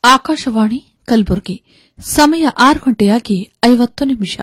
ಆಕಾಶವಾಣಿ ಕಲಬುರಗಿ ಸಮಯ ಆರು ಗಂಟೆಯಾಗಿ ಐವತ್ತು ನಿಮಿಷ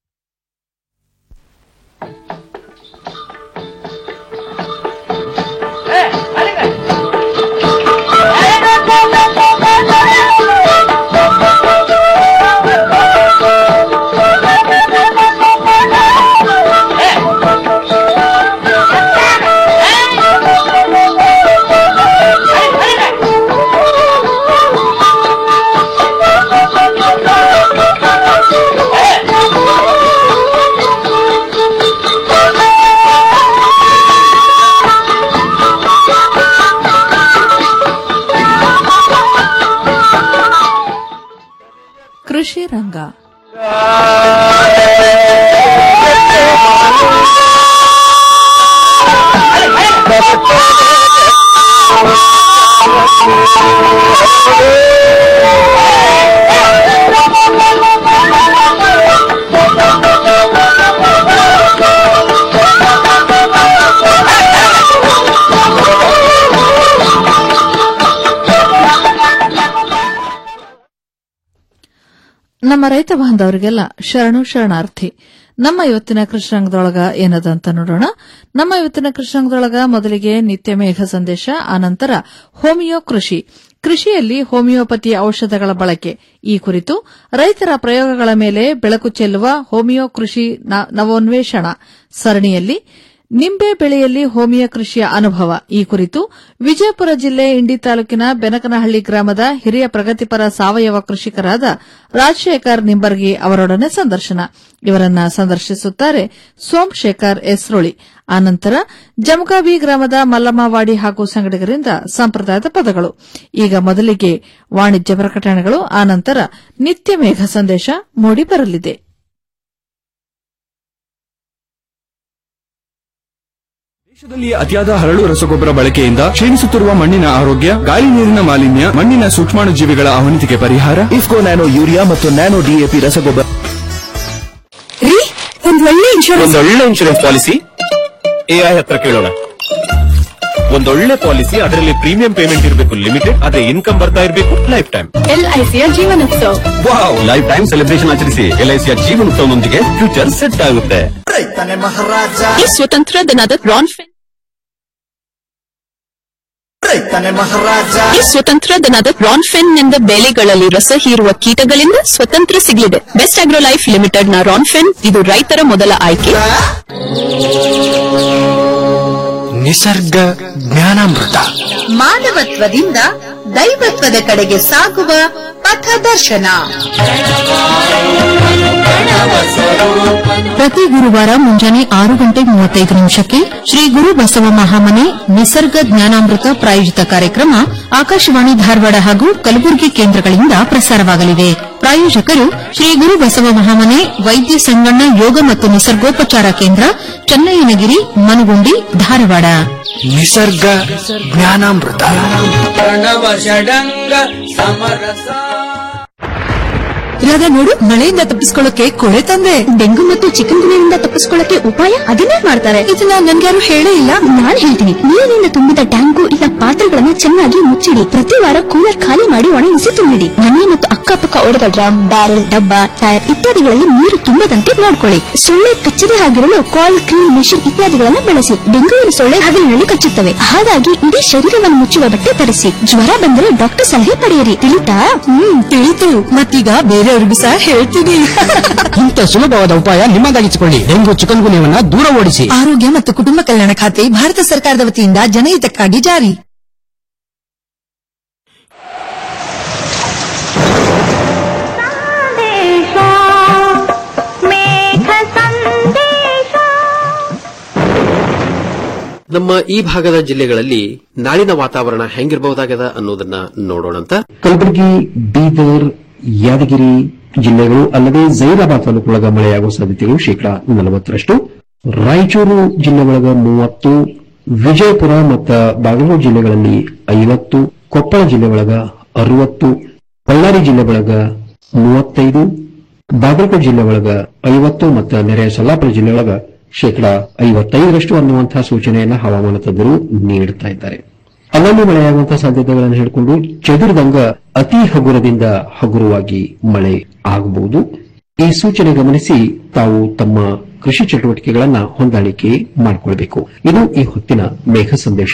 ಕೃಷಿ ರಂಗ ನಮ್ಮ ರೈತ ಬಾಂಧವರಿಗೆಲ್ಲ ಶರಣು ಶರಣಾರ್ಥಿ ನಮ್ಮ ಇವತ್ತಿನ ಕೃಷಿ ರಂಗದೊಳಗ ಏನದ ಅಂತ ನೋಡೋಣ ನಮ್ಮ ಇವತ್ತಿನ ಕೃಷಿ ರಂಗದೊಳಗ ಮೊದಲಿಗೆ ನಿತ್ಯ ಮೇಘ ಸಂದೇಶ ಆನಂತರ ಹೋಮಿಯೋ ಕೃಷಿ ಕೃಷಿಯಲ್ಲಿ ಹೋಮಿಯೋಪತಿ ಔಷಧಗಳ ಬಳಕೆ ಈ ಕುರಿತು ರೈತರ ಪ್ರಯೋಗಗಳ ಮೇಲೆ ಬೆಳಕು ಚೆಲ್ಲುವ ಹೋಮಿಯೋ ಕೃಷಿ ನ- ನವೋನ್ವೇಷಣ ಸರಣಿಯಲ್ಲಿ ನಿಂಬೆ ಬೆಳೆಯಲ್ಲಿ ಹೋಮಿಯೋ ಕೃಷಿಯ ಅನುಭವ ಈ ಕುರಿತು ವಿಜಯಪುರ ಜಿಲ್ಲೆ ಇಂಡಿ ತಾಲೂಕಿನ ಬೆನಕನಹಳ್ಳಿ ಗ್ರಾಮದ ಹಿರಿಯ ಪ್ರಗತಿಪರ ಸಾವಯವ ಕೃಷಿಕರಾದ ರಾಜಶೇಖರ್ ನಿಂಬರ್ಗಿ ಅವರೊಡನೆ ಸಂದರ್ಶನ ಇವರನ್ನ ಸಂದರ್ಶಿಸುತ್ತಾರೆ ಸೋಮಶೇಖರ್ ಎಸ್ರೋಳಿ ಆನಂತರ ಜಮಗಾವಿ ಗ್ರಾಮದ ಮಲ್ಲಮ್ಮವಾಡಿ ಹಾಗೂ ಸಂಗಡಿಗರಿಂದ ಸಂಪ್ರದಾಯದ ಪದಗಳು ಈಗ ಮೊದಲಿಗೆ ವಾಣಿಜ್ಯ ಪ್ರಕಟಣೆಗಳು ಆನಂತರ ನಿತ್ಯ ಮೇಘ ಸಂದೇಶ ಮೂಡಿ ಬರಲಿದೆ ದೇಶದಲ್ಲಿ ಅತಿಯಾದ ಹರಳು ರಸಗೊಬ್ಬರ ಬಳಕೆಯಿಂದ ಕ್ಷೀಣಿಸುತ್ತಿರುವ ಮಣ್ಣಿನ ಆರೋಗ್ಯ ಗಾಳಿ ನೀರಿನ ಮಾಲಿನ್ಯ ಮಣ್ಣಿನ ಸೂಕ್ಷ್ಮಾಣುಜೀವಿಗಳ ಅವನತಿಗೆ ಪರಿಹಾರ ಇಫ್ಕೋ ನ್ಯಾನೋ ಯೂರಿಯಾ ಮತ್ತು ನ್ಯಾನೋ ಡಿಎಪಿ ರಸಗೊಬ್ಬರ ರೀ ಒಂದ್ ಒಳ್ಳೆ ಇನ್ಶೂರೆನ್ಸ್ ಒಂದೊಳ್ಳೆ ಇನ್ಶೂರೆನ್ಸ್ ಪಾಲಿಸಿ ಎಐ ಹತ್ರ ಕೇಳೋಣ ಒಂದೊಳ್ಳೆ ಪಾಲಿಸಿ ಅದರಲ್ಲಿ ಪ್ರೀಮಿಯಂ ಪೇಮೆಂಟ್ ಇರಬೇಕು ಲಿಮಿಟೆಡ್ ಅದೇ ಇನ್ಕಮ್ ಬರ್ತಾ ಇರಬೇಕು ಲೈಫ್ ಟೈಮ್ ಎಲ್ಐಸಿಯ ಜೀವನೋತ್ಸವ ವಾವ್ ಲೈಫ್ ಟೈಮ್ ಸೆಲೆಬ್ರೇಷನ್ ಆಚರಿಸಿ ಎಲ್ಐಸಿಯ ಜೀವನೋತ್ಸವದೊಂದಿಗೆ ಫ್ಯೂಚರ್ ಸೆಟ್ ಆಗುತ್ತೆ ಈ ಸ್ವತಂತ್ರ ದಿನದ ರಾನ್ಫೆನ್ ಈ ಸ್ವತಂತ್ರ ದಿನದ ರಾನ್ಫೆನ್ ನಿಂದ ಬೆಳೆಗಳಲ್ಲಿ ರಸ ಹೀರುವ ಕೀಟಗಳಿಂದ ಸ್ವತಂತ್ರ ಸಿಗಲಿದೆ ಬೆಸ್ಟ್ ಆಗ್ರೋ ಲೈಫ್ ಲಿಮಿಟೆಡ್ ನ ರಾನ್ಫೆನ್ ಇದು ರೈತರ ಮೊದಲ ಆಯ್ಕೆ ನಿಸರ್ಗ ಜ್ಞಾನಾಮೃತ ಮಾನವತ್ವದಿಂದ ದೈವತ್ವದ ಕಡೆಗೆ ಸಾಗುವ ಪಥದರ್ಶನ ಪ್ರತಿ ಗುರುವಾರ ಮುಂಜಾನೆ ಆರು ಗಂಟೆ ಮೂವತ್ತೈದು ನಿಮಿಷಕ್ಕೆ ಶ್ರೀ ಗುರು ಬಸವ ಮಹಾಮನೆ ನಿಸರ್ಗ ಜ್ಞಾನಾಮೃತ ಪ್ರಾಯೋಜಿತ ಕಾರ್ಯಕ್ರಮ ಆಕಾಶವಾಣಿ ಧಾರವಾಡ ಹಾಗೂ ಕಲಬುರಗಿ ಕೇಂದ್ರಗಳಿಂದ ಪ್ರಸಾರವಾಗಲಿದೆ ಪ್ರಾಯೋಜಕರು ಶ್ರೀ ಗುರು ಬಸವ ಮಹಾಮನೆ ವೈದ್ಯ ಸಂಗಣ್ಣ ಯೋಗ ಮತ್ತು ನಿಸರ್ಗೋಪಚಾರ ಕೇಂದ್ರ ಚನ್ನಯ್ಯನಗಿರಿ ಮನುಗುಂಡಿ ಧಾರವಾಡ ನಿಸರ್ಗ ಜ್ಞಾನಾಮೃತ ಇಲ್ಲದ ನೋಡು ಮಳೆಯಿಂದ ತಪ್ಪಿಸ್ಕೊಳ್ಳೋಕೆ ಕೊಳೆ ತಂದೆ ಡೆಂಗು ಮತ್ತು ಚಿಕನ್ ಗುಣಿಯಿಂದ ತಪ್ಪಿಸ್ಕೊಳ್ಳೋಕೆ ಉಪಾಯ ಅದನ್ನೇ ಮಾಡ್ತಾರೆ ಇದನ್ನ ನನ್ಗ್ಯಾರು ಹೇಳೇ ಇಲ್ಲ ನಾನ್ ಹೇಳ್ತೀನಿ ನೀರಿನಿಂದ ತುಂಬಿದ ಟ್ಯಾಂಕು ಇಲ್ಲ ಪಾತ್ರೆಗಳನ್ನ ಚೆನ್ನಾಗಿ ಮುಚ್ಚಿಡಿ ಪ್ರತಿ ವಾರ ಕೂಲರ್ ಖಾಲಿ ಮಾಡಿ ಒಣಗಿಸಿ ತುಂಬಿಡಿ ಮನೆ ಮತ್ತು ಅಕ್ಕಪಕ್ಕ ಒಡೆದ ಡ್ರಮ್ ಬ್ಯಾರೆಲ್ ಡಬ್ಬ ಟೈರ್ ಇತ್ಯಾದಿಗಳಲ್ಲಿ ನೀರು ತುಂಬದಂತೆ ನೋಡ್ಕೊಳ್ಳಿ ಸೊಳ್ಳೆ ಕಚ್ಚದೆ ಆಗಿರಲು ಕಾಲ್ ಕ್ರೀಮ್ ಮೆಷಿನ್ ಇತ್ಯಾದಿಗಳನ್ನ ಬಳಸಿ ಡೆಂಗುವಿನ ಸೊಳ್ಳೆ ಹಗಲಿನಲ್ಲಿ ಕಚ್ಚುತ್ತವೆ ಹಾಗಾಗಿ ಇಡೀ ಶರೀರವನ್ನು ಮುಚ್ಚುವ ಬಟ್ಟೆ ಧರಿಸಿ ಜ್ವರ ಬಂದರೆ ಡಾಕ್ಟರ್ ಸಲಹೆ ಪಡೆಯಿರಿ ತಿಳಿತಾ ಹ್ಮ್ ತಿಳಿತು ಮತ್ತೀಗ ಬೇರೆಯವ್ರಿಗೂ ಸಹ ಹೇಳ್ತೀನಿ ಇಂಥ ಸುಲಭವಾದ ಉಪಾಯ ನಿಮ್ಮದಾಗಿಸಿಕೊಳ್ಳಿ ಡೆಂಗು ಚಿಕನ್ ಗುಣಿಯವನ್ನ ದೂರ ಓಡಿಸಿ ಆರೋಗ್ಯ ಮತ್ತು ಕುಟುಂಬ ಕಲ್ಯಾಣ ಖಾತೆ ಭಾರತ ಸರ್ಕಾರದ ವತಿಯಿಂದ ಜನಹಿತಕ್ಕಾಗಿ ಜಾರಿ ನಮ್ಮ ಈ ಭಾಗದ ಜಿಲ್ಲೆಗಳಲ್ಲಿ ನಾಳಿನ ವಾತಾವರಣ ಹೆಂಗಿರಬಹುದಾಗದ ಅನ್ನೋದನ್ನ ನೋಡೋಣಂತ ಕಲಬುರಗಿ ಬೀದರ್ ಯಾದಗಿರಿ ಜಿಲ್ಲೆಗಳು ಅಲ್ಲದೆ ಜೈರಾಬಾದ್ ತಾಲೂಕೊಳಗ ಮಳೆಯಾಗುವ ಸಾಧ್ಯತೆಗಳು ಶೇಕಡಾ ನಲವತ್ತರಷ್ಟು ರಾಯಚೂರು ಜಿಲ್ಲೆ ಒಳಗ ಮೂವತ್ತು ವಿಜಯಪುರ ಮತ್ತು ಬಾಗಲಕೋಟೆ ಜಿಲ್ಲೆಗಳಲ್ಲಿ ಐವತ್ತು ಕೊಪ್ಪಳ ಜಿಲ್ಲೆ ಒಳಗ ಅರವತ್ತು ಬಳ್ಳಾರಿ ಜಿಲ್ಲೆ ಒಳಗ ಮೂವತ್ತೈದು ಬಾಗಲಕೋಟೆ ಜಿಲ್ಲೆ ಒಳಗ ಐವತ್ತು ಮತ್ತು ನೆರೆಯ ಸೊಲ್ಲಾಪುರ ಜಿಲ್ಲೆ ಒಳಗ ಶೇಕಡಾ ಐವತ್ತೈದರಷ್ಟು ಅನ್ನುವಂತಹ ಸೂಚನೆಯನ್ನ ಹವಾಮಾನ ತಜ್ಞರು ನೀಡುತ್ತಾ ಇದ್ದಾರೆ ಅಲ್ಲಲ್ಲಿ ಮಳೆಯಾಗುವಂತಹ ಸಾಧ್ಯತೆಗಳನ್ನು ಹೇಳಿಕೊಂಡು ಚದುರಿದಂಗ ಅತಿ ಹಗುರದಿಂದ ಹಗುರವಾಗಿ ಮಳೆ ಆಗಬಹುದು ಈ ಸೂಚನೆ ಗಮನಿಸಿ ತಾವು ತಮ್ಮ ಕೃಷಿ ಚಟುವಟಿಕೆಗಳನ್ನ ಹೊಂದಾಣಿಕೆ ಮಾಡಿಕೊಳ್ಬೇಕು ಇದು ಈ ಹೊತ್ತಿನ ಮೇಘ ಸಂದೇಶ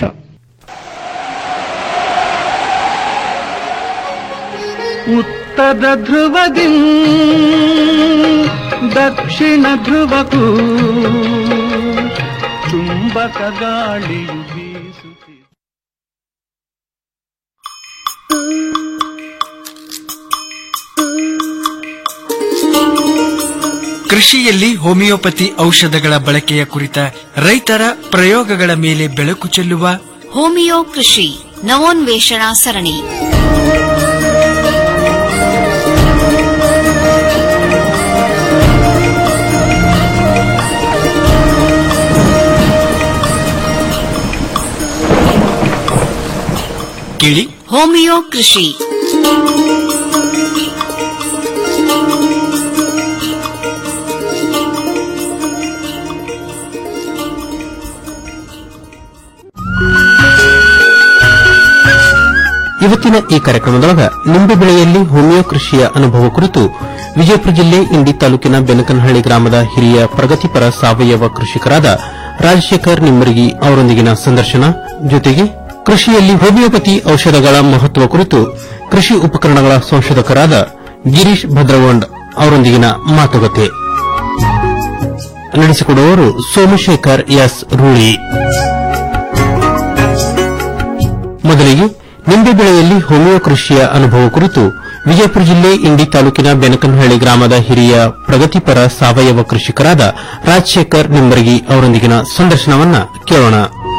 ಉತ್ತರ ಧ್ರುವದಿ ದಕ್ಷಿಣ ಧ್ರುವಕ್ಕೂ ಚುಂಬಕ ಗಾಳಿಯು ಬೀಸುತ್ತಿದೆ ಕೃಷಿಯಲ್ಲಿ ಹೋಮಿಯೋಪತಿ ಔಷಧಗಳ ಬಳಕೆಯ ಕುರಿತ ರೈತರ ಪ್ರಯೋಗಗಳ ಮೇಲೆ ಬೆಳಕು ಚೆಲ್ಲುವ ಹೋಮಿಯೋ ಕೃಷಿ ನವೋನ್ವೇಷಣಾ ಸರಣಿ ಕೇಳಿ ಹೋಮಿಯೋ ಕೃಷಿ ಇವತ್ತಿನ ಈ ಕಾರ್ಯಕ್ರಮದೊಳಗ ನಿಂಬೆ ಬೆಳೆಯಲ್ಲಿ ಹೋಮಿಯೋ ಕೃಷಿಯ ಅನುಭವ ಕುರಿತು ವಿಜಯಪುರ ಜಿಲ್ಲೆ ಇಂಡಿ ತಾಲೂಕಿನ ಬೆನಕನಹಳ್ಳಿ ಗ್ರಾಮದ ಹಿರಿಯ ಪ್ರಗತಿಪರ ಸಾವಯವ ಕೃಷಿಕರಾದ ರಾಜಶೇಖರ್ ನಿಮ್ಮರಗಿ ಅವರೊಂದಿಗಿನ ಸಂದರ್ಶನ ಜೊತೆಗೆ ಕೃಷಿಯಲ್ಲಿ ಹೋಮಿಯೋಪತಿ ಔಷಧಗಳ ಮಹತ್ವ ಕುರಿತು ಕೃಷಿ ಉಪಕರಣಗಳ ಸಂಶೋಧಕರಾದ ಗಿರೀಶ್ ಭದ್ರಗೊಂಡ್ ಅವರೊಂದಿಗಿನ ಮಾತುಕತೆ ನಡೆಸಿಕೊಡುವವರು ಸೋಮಶೇಖರ್ ಎಸ್ ರೂಳಿ ಮೊದಲಿಗೆ ನಿಂಬೆ ಬೆಳೆಯಲ್ಲಿ ಹೋಮಿಯೋ ಕೃಷಿಯ ಅನುಭವ ಕುರಿತು ವಿಜಯಪುರ ಜಿಲ್ಲೆ ಇಂಡಿ ತಾಲೂಕಿನ ಬೆನಕನಹಳ್ಳಿ ಗ್ರಾಮದ ಹಿರಿಯ ಪ್ರಗತಿಪರ ಸಾವಯವ ಕೃಷಿಕರಾದ ರಾಜಶೇಖರ್ ನಿಂಬರಗಿ ಅವರೊಂದಿಗಿನ ಸಂದರ್ಶನವನ್ನ ಕೇಳೋಣ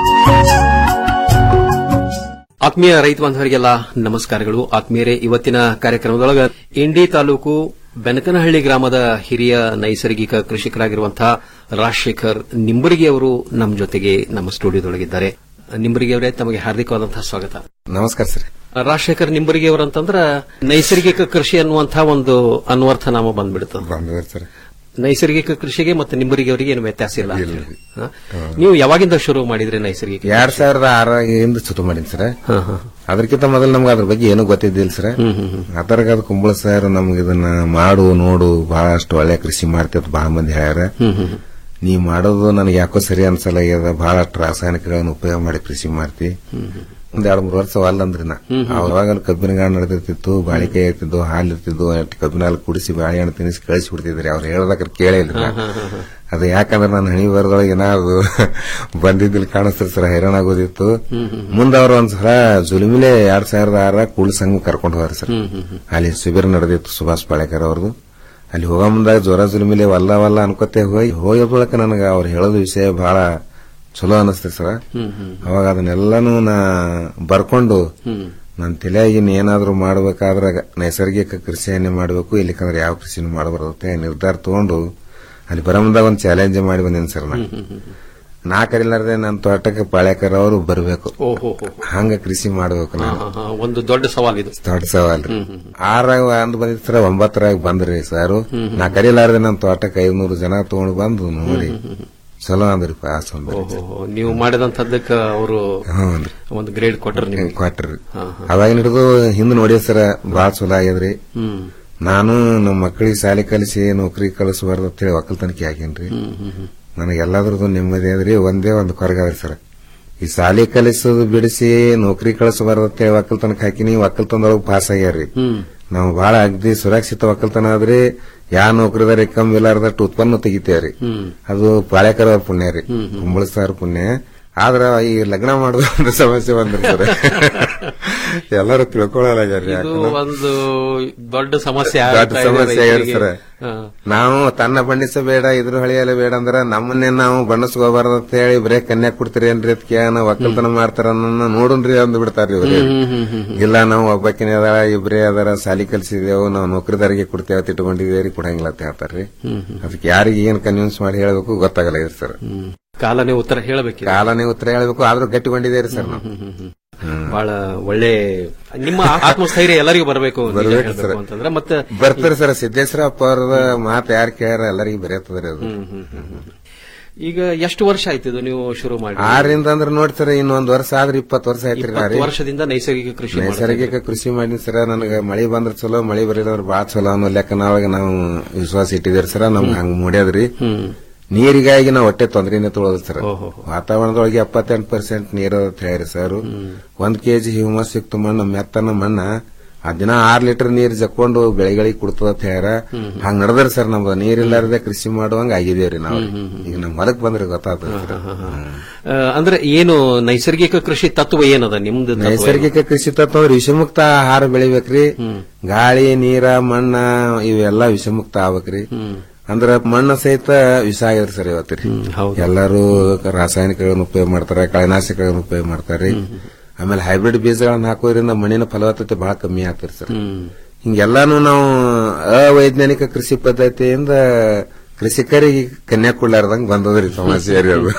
ಆತ್ಮೀಯ ರೈತ ಬಾಂಧವರಿಗೆಲ್ಲ ನಮಸ್ಕಾರಗಳು ಆತ್ಮೀಯರೇ ಇವತ್ತಿನ ಕಾರ್ಯಕ್ರಮದೊಳಗ ಇಂಡಿ ತಾಲೂಕು ಬೆನಕನಹಳ್ಳಿ ಗ್ರಾಮದ ಹಿರಿಯ ನೈಸರ್ಗಿಕ ಕೃಷಿಕರಾಗಿರುವಂತಹ ರಾಜಶೇಖರ್ ನಿಂಬರಿಗೆ ಅವರು ನಮ್ಮ ಜೊತೆಗೆ ನಮ್ಮ ಸ್ಟುಡಿಯೋದೊಳಗಿದ್ದಾರೆ ನಿಂಬರಿಗೆ ಅವರೇ ತಮಗೆ ಹಾರ್ದಿಕವಾದಂತಹ ಸ್ವಾಗತ ನಮಸ್ಕಾರ ಸರ್ ರಾಜಶೇಖರ್ ನಿಂಬರಿಗೆ ಅವರಂತಂದ್ರ ನೈಸರ್ಗಿಕ ಕೃಷಿ ಅನ್ನುವಂತಹ ಒಂದು ಅನ್ವರ್ಥ ನಾಮ ಬಂದ್ಬಿಡುತ್ತೆ ಸರ್ ನೈಸರ್ಗಿಕ ಕೃಷಿಗೆ ಮತ್ತೆ ನಿಂಬರಿಗೆ ಅವರಿಗೆ ಏನು ವ್ಯತ್ಯಾಸ ಇಲ್ಲ ಅಂತ ಹೇಳಿ. ಹಾ? ನೀವು ಯಾವಾಗಿಂದ ಶುರು ಮಾಡಿದ್ರಿ ನೈಸರ್ಗಿಕ ಎರಡ್ ಸಾವಿರದ ಆರಿಂದ ಶುರು ಮಾಡೀನಿ ಸರ್ ಅದಕ್ಕಿಂತ ಮೊದಲು ನಮ್ಗೆ ಅದ್ರ ಬಗ್ಗೆ ಏನೂ ಗೊತ್ತಿದ್ದಿಲ್ಲ ಸರ್ ಅದರಾಗ ಅದು ಕುಂಬಳ ಸರ್ ನಮ್ಗೆ ಇದನ್ನ ಮಾಡು ನೋಡು ಬಹಳಷ್ಟು ಒಳ್ಳೆ ಕೃಷಿ ಮಾಡ್ತೇವೆ ಬಹಳ ಮಂದಿ ಹೇಳ್ಯಾರ ನೀ ಮಾಡೋದು ನನಗೆ ಯಾಕೋ ಸರಿ ಅನ್ಸಲ್ಲ ಆಗ್ಯದ ಬಹಳಷ್ಟು ರಾಸಾಯನಿಕಗಳನ್ನು ಉಪಯೋಗ ಮಾಡಿ ಕೃಷಿ ಮಾಡ್ತಿ ಒಂದ್ ಎರಡ್ ಮೂರು ವರ್ಷ ಅಲ್ಲ ಅಂದ್ರಿ ನಾ ಅವಾಗ ಕಬ್ಬಿನ ಗಾಣ ನಡೆದಿರ್ತಿತ್ತು ಬಾಳಿಕಾಯಿ ಇರ್ತಿದ್ದು ಹಾಲು ಇರ್ತಿದ್ದು ಅಷ್ಟ್ ಕಬ್ಬಿನ ಹಾಲು ಕುಡಿಸಿ ಬಾಳೆಹಣ್ಣು ತಿನ್ನಿಸಿ ಕಳಿಸಿ ಬಿಡ್ತಿದ್ರಿ ಅವ್ರು ಹೇಳೋದಕ್ಕೆ ಕೇಳೇ ಇಲ್ಲ ನಾ. ಅದು ಯಾಕಂದ್ರೆ ನಾನು ಹಣಿ ಬರದೊಳಗೆ ಏನಾದ್ರು ಬಂದಿದ್ದಿಲ್ಲ ಕಾಣಿಸ್ತದೆ ಸರ್ ಹೈರಾಣ ಆಗೋದಿತ್ತು ಮುಂದೆ ಅವ್ರು ಒಂದ್ಸಲ ಜುಲುಮಿಲೆ ಎರಡ್ ಸಾವಿರದ ಆರ ಕೂಲ್ ಸಂಘ ಕರ್ಕೊಂಡು ಹೋಗ್ರಿ ಸರ್ ಅಲ್ಲಿ ಶಿಬಿರ ನಡೆದಿತ್ತು ಸುಭಾಷ್ ಪಾಳೇಕರ್ ಅವ್ರದ್ದು ಅಲ್ಲಿ ಹೋಗೋ ಮುಂದಾಗ ಜ್ವರ ಜುಲುಮಿಲೆ ವಲ್ಲ ವಲ್ಲ ಅನ್ಕೋತೆ ಹೋಗಿ ಹೋಗೋ ಬಳಿಕ ನನಗೆ ಅವ್ರು ಹೇಳೋದು ವಿಷಯ ಬಹಳ ಚಲೋ ಅನಿಸ್ತದೆ ಸರ್ ಅವಾಗ ಅದನ್ನೆಲ್ಲಾನು ನಾ ಬರ್ಕೊಂಡು ನನ್ನ ತಲೆಯಾಗಿನ ಏನಾದ್ರೂ ಮಾಡ್ಬೇಕಾದ್ರೆ ನೈಸರ್ಗಿಕ ಕೃಷಿಯನ್ನೇ ಮಾಡಬೇಕು ಇಲ್ಲಿಕಂದ್ರೆ ಯಾವ ಕೃಷಿನೂ ಮಾಡಬಾರದು ನಿರ್ಧಾರ ತಗೊಂಡು ಅಲ್ಲಿ ಬರಮಂದಾಗ ಒಂದು ಚಾಲೆಂಜ್ ಮಾಡಿ ಬಂದೇನಿ ಸರ್ ನಾ ನಾ ಕರಿಲಾರ್ದೆ ನನ್ನ ತೋಟಕ್ಕೆ ಪಾಳ್ಯಾಕರ್ ಅವರು ಬರಬೇಕು ಓಹೋ ಹಂಗ ಕೃಷಿ ಮಾಡಬೇಕು ನಾನು ಹಾ, ಹಾ, ಒಂದು ದೊಡ್ಡ ಸವಾಲ್ ಇದು ದೊಡ್ಡ ಸವಾಲ್ರಿ ಆರಾಗ ಅಂದ್ ಬಂದಿತ್ತು ಸರ್ ಒಂಬತ್ತರಾಗ ಬಂದ್ರಿ ಸರ್ ನಾ ಕರಿಲಾರ್ದೆ ನನ್ನ ತೋಟಕ್ಕೆ ಐದ್ನೂರು ಜನ ತಗೊಂಡು ಬಂದು ನೋಡಿ ಚಲೋ ಅಂದ್ರಿ ಪಾಸ್ ಒಂದು ಓಹೋ, ನೀವು ಮಾಡಿದಂತದ್ದಕ್ಕ ಅವರು ಹ್ಞೂನ್ರಿ. ಒಂದು ಗ್ರೇಡ್ ಕೊಟ್ರ ನಿಮ್ಗೆ ಕೊಟ್ರಿ ಹಾ, ಹಾ. ಅವಾಗ ಹಿಡಿದು ಹಿಂದ್ ನೋಡಿ ಸರ್ ಬಾಳ ಚಲೋ ಆಗ್ಯದ್ರಿ ಹ್ಮ್. ನಾನು ನಮ್ಮ ಮಕ್ಕಳಿಗೆ ಶಾಲೆ ಕಲಿಸಿ ನೌಕರಿ ಕಳಿಸಬಾರ್ದು ಅಂತೇಳಿ ಒಕ್ಕಲ್ತನಕ್ಕೆ ಆಗೇನ್ರಿ ನನಗೆ ಎಲ್ಲಾದ್ರದ್ದು ನೆಮ್ಮದಿ ಅದ್ರಿ ಒಂದೇ ಒಂದು ಕೊರಗಾದ್ರಿ ಸರ್ ಈ ಶಾಲೆ ಕಲಿಸೋದು ಬಿಡಿಸಿ ನೌಕರಿ ಕಳಿಸಬಾರ್ದು ಅಂತೇಳಿ ಒಕ್ಕಲ್ತನಕ್ಕೆ ಹಾಕಿನಿ ಒಕ್ಕಲ್ತನದೊಳಗೆ ಪಾಸ್ ಆಗ್ಯಾರ್ರಿ ನಾವು ಬಹಳ ಅಗ್ದಿ ಸುರಕ್ಷಿತ ಒಕ್ಕಲ್ತನ ಆದ್ರಿ ಯಾ ನೌಕರಿದಾರಿ ಕಮ್ಮಿ ಇಲ್ಲಾರ್ದಷ್ಟು ಉತ್ಪನ್ನ ತೆಗಿತೇವ್ರಿ ಅದು ಪಾಳ್ಯಾಕರ ಅವ್ರ ಪುಣ್ಯ ರೀ ಕುಂಬಳಸಾರ ಪುಣ್ಯ ಆದ್ರ ಈ ಲಗ್ನ ಮಾಡೋದು ಒಂದು ಸಮಸ್ಯೆ ಬಂದ್ರಿ ಸರ್ ಎಲ್ಲರೂ ತಿಳ್ಕೊಳ್ಳಲಾಗ್ಯಾರ್ರಿ ಇದು ಯಾಕಂದ್ರೆ ಒಂದು ದೊಡ್ಡ ಸಮಸ್ಯೆ ದೊಡ್ಡ ಆಗ್ತಾ ಇದೆ ಸಮಸ್ಯೆ ಆಗ್ಯಾರ ರೈತರಿಗೆ. ಸರ್ ಹಾ. ನಾವು ತನ್ನ ಬಣ್ಣಿಸಬೇಡ ಇದ್ರ ಹಳಿಯಲ್ಲ ಬೇಡ ಅಂದ್ರ ನಮ್ಮನ್ನೇ ನಾವು ಬಣ್ಣಿಸ್ಕೋಬಾರ್ದು ಅಂತ ಹೇಳಿ ಬರೇ ಕನ್ಯಾ ಕೊಡ್ತೀರಿ ಏನ್ರಿ ಅಂತ ಕೇಳ ಒಕ್ಕಲ್ತನ ಮಾಡ್ತಾರ ನನ್ನ ನೋಡುನ್ರಿ ಅಂದ್ ಬಿಡ್ತಾರ್ರಿ ಇವ್ರು ಇಲ್ಲ ನಾವು ಒಬ್ಬಾಕಿನೇ ಅದಾರ ಇಬ್ರೇ ಅದಾರ ಸಾಲಿ ಕಲ್ಸಿದೇವು ನಾವು ನೌಕರಿದಾರಿಗೆ ಕೊಡ್ತೇವೆ ಅಂತ ಇಟ್ಕೊಂಡಿದೇವ್ರಿ ಕೊಡಂಗಿಲ್ಲ ಅಂತ ಹೇಳ್ತಾರ್ರಿ ಅದಕ್ಕೆ ಯಾರಿಗೆ ಏನ್ ಕನ್ವಿನ್ಸ್ ಮಾಡಿ ಹೇಳಬೇಕು ಗೊತ್ತಾಗಲ್ಲ ಸರ್ ಕಾಲನೇ ಉತ್ತರ ಹೇಳಬೇಕು ಕಾಲನೇ ಉತ್ತರ ಹೇಳ್ಬೇಕು ಆದ್ರೂ ಗಟ್ಟಿಕೊಂಡಿದ್ದೇರಿ ಸರ್ ನಾವು ಬಹಳ ಒಳ್ಳೆ ನಿಮ್ಮ ಆತ್ಮಸ್ಥೈರ್ಯ ಎಲ್ಲರಿಗೂ ಬರಬೇಕು ನಿಜ ಬರ್ಬೇಕು ಹೇಳ್ಬೇಕು ಸರ್. ಅಂತಂದ್ರೆ ಮತ್ತೆ ಬರ್ತಾರೆ ಸರ್ ಸಿದ್ದೇಶ್ವರಪ್ಪ ಅವ್ರದ ಮಾತು ಯಾರು ಕೇಳ್ಯಾರ ಎಲ್ಲರಿಗೂ ಬರೆಯತ್ತದ್ರಿ ಅದು ಈಗ ಎಷ್ಟು ವರ್ಷ ಆಯ್ತು ಇದು ನೀವು ಶುರು ಮಾಡಿ ಆರಿಂದ ಅಂದ್ರೆ ನೋಡ್ತಾರೆ ಇನ್ನೊಂದ್ ವರ್ಷ ಆದ್ರೆ ಇಪ್ಪತ್ತು ವರ್ಷ ಆಯ್ತ್ರಿ ನಾ ರೀ. ಇಪ್ಪತ್ತು ವರ್ಷದಿಂದ ನೈಸರ್ಗಿಕ ಕೃಷಿ ಮಾಡ್ತಾ ಇದ್ದೀರಿ. ನೈಸರ್ಗಿಕ ಕೃಷಿ ಮಾಡಿನಿ ಸರ ನನಗ ಮಳಿ ಬಂದ್ರ ಚಲೋ ಮಳಿ ಬರಲಿಲ್ಲ ಅಂದ್ರೆ ಬಾಳ ಚಲೋ ಅನ್ನೋ ಲೆಕ್ಕನೊಳಗ ನಾವು ವಿಶ್ವಾಸ ಇಟ್ಟಿದ್ದೀರಿ ಸರ ನಮ್ಗೆ ಹಂಗ ಮೂಡ್ಯದ್ರಿ ನೀರಿಗಾಗಿ ನಾವು ಹೊಟ್ಟೆ ತೊಂದ್ರೆನೆ ತೊಳೋದು ಸರ್ ವಾತಾವರಣದೊಳಗೆ ಎಪ್ಪತ್ತೆಂಟು ಪರ್ಸೆಂಟ್ ನೀರು ಅಂತ ಹೇಳ್ರಿ ಸರ್ ಒಂದ್ ಕೆಜಿ ಹ್ಯೂಮಸ್ ಸಿಕ್ತು ಮಣ್ಣು ಮೆತ್ತನ ಮಣ್ಣ ಆ ದಿನ ಆರ್ ಲೀಟರ್ ನೀರ್ ಜಕ್ಕೊಂಡು ಬೆಳೆಗಳಿಗೆ ಕೊಡ್ತದ ಅಂತ ಹೇಳ್ಯಾರ ಹಂಗ ನಡೆದ್ರಿ ಸರ್ ನಮ್ದು ನೀರಿಲ್ಲಾರದೆ ಕೃಷಿ ಮಾಡುವಂಗ ಆಗಿದೇವ್ರಿ ನಾವು ಈಗ ನಮ್ ಹೊಲಕ್ ಬಂದ್ರೆ ಗೊತ್ತಾಗ್ತದೆ ಸರ್ ಆ, ಅಂದ್ರೆ ಏನು ನೈಸರ್ಗಿಕ ಕೃಷಿ ತತ್ವ ಏನದ ನಿಮ್ದು ತತ್ವ ಏನು? ನೈಸರ್ಗಿಕ ಕೃಷಿ ತತ್ವ ಅಂದ್ರೆ ವಿಷಮುಕ್ತ ಆಹಾರ ಬೆಳಿಬೇಕ್ರಿ ಗಾಳಿ ನೀರ ಮಣ್ಣ ಇವೆಲ್ಲ ವಿಷಮುಕ್ತ ಆಗ್ಬೇಕ್ರಿ ಅಂದ್ರ ಮಣ್ಣ ಸಹಿತ ವಿಷ ಆಗ್ಯದ್ರಿ ಸರ್ ಇವತ್ತ್ರಿ ಎಲ್ಲರೂ ರಾಸಾಯನಿಕಗಳನ್ನ ಉಪಯೋಗ ಮಾಡ್ತಾರ ಕಳೆನಾಶಕಗಳನ್ನ ಉಪಯೋಗ ಮಾಡ್ತಾರ್ರಿ ಆಮೇಲೆ ಹೈಬ್ರಿಡ್ ಬೀಜಗಳನ್ನ ಹಾಕೋದ್ರಿಂದ ಮಣ್ಣಿನ ಫಲವತ್ತತೆ ಬಹಳ ಕಮ್ಮಿ ಆಗ್ತದೆ ಸರ್ ಹಿಂಗೆಲ್ಲಾನು ನಾವು ಅವೈಜ್ಞಾನಿಕ ಕೃಷಿ ಪದ್ಧತಿಯಿಂದ ಕೃಷಿಕರಿಗೆ ಕನ್ಯಾ ಕೊಡ್ಲಾರ್ದಂಗ್ ಬಂದದ್ರಿ ಸಮಸ್ಯೆ ರೀ ಅದು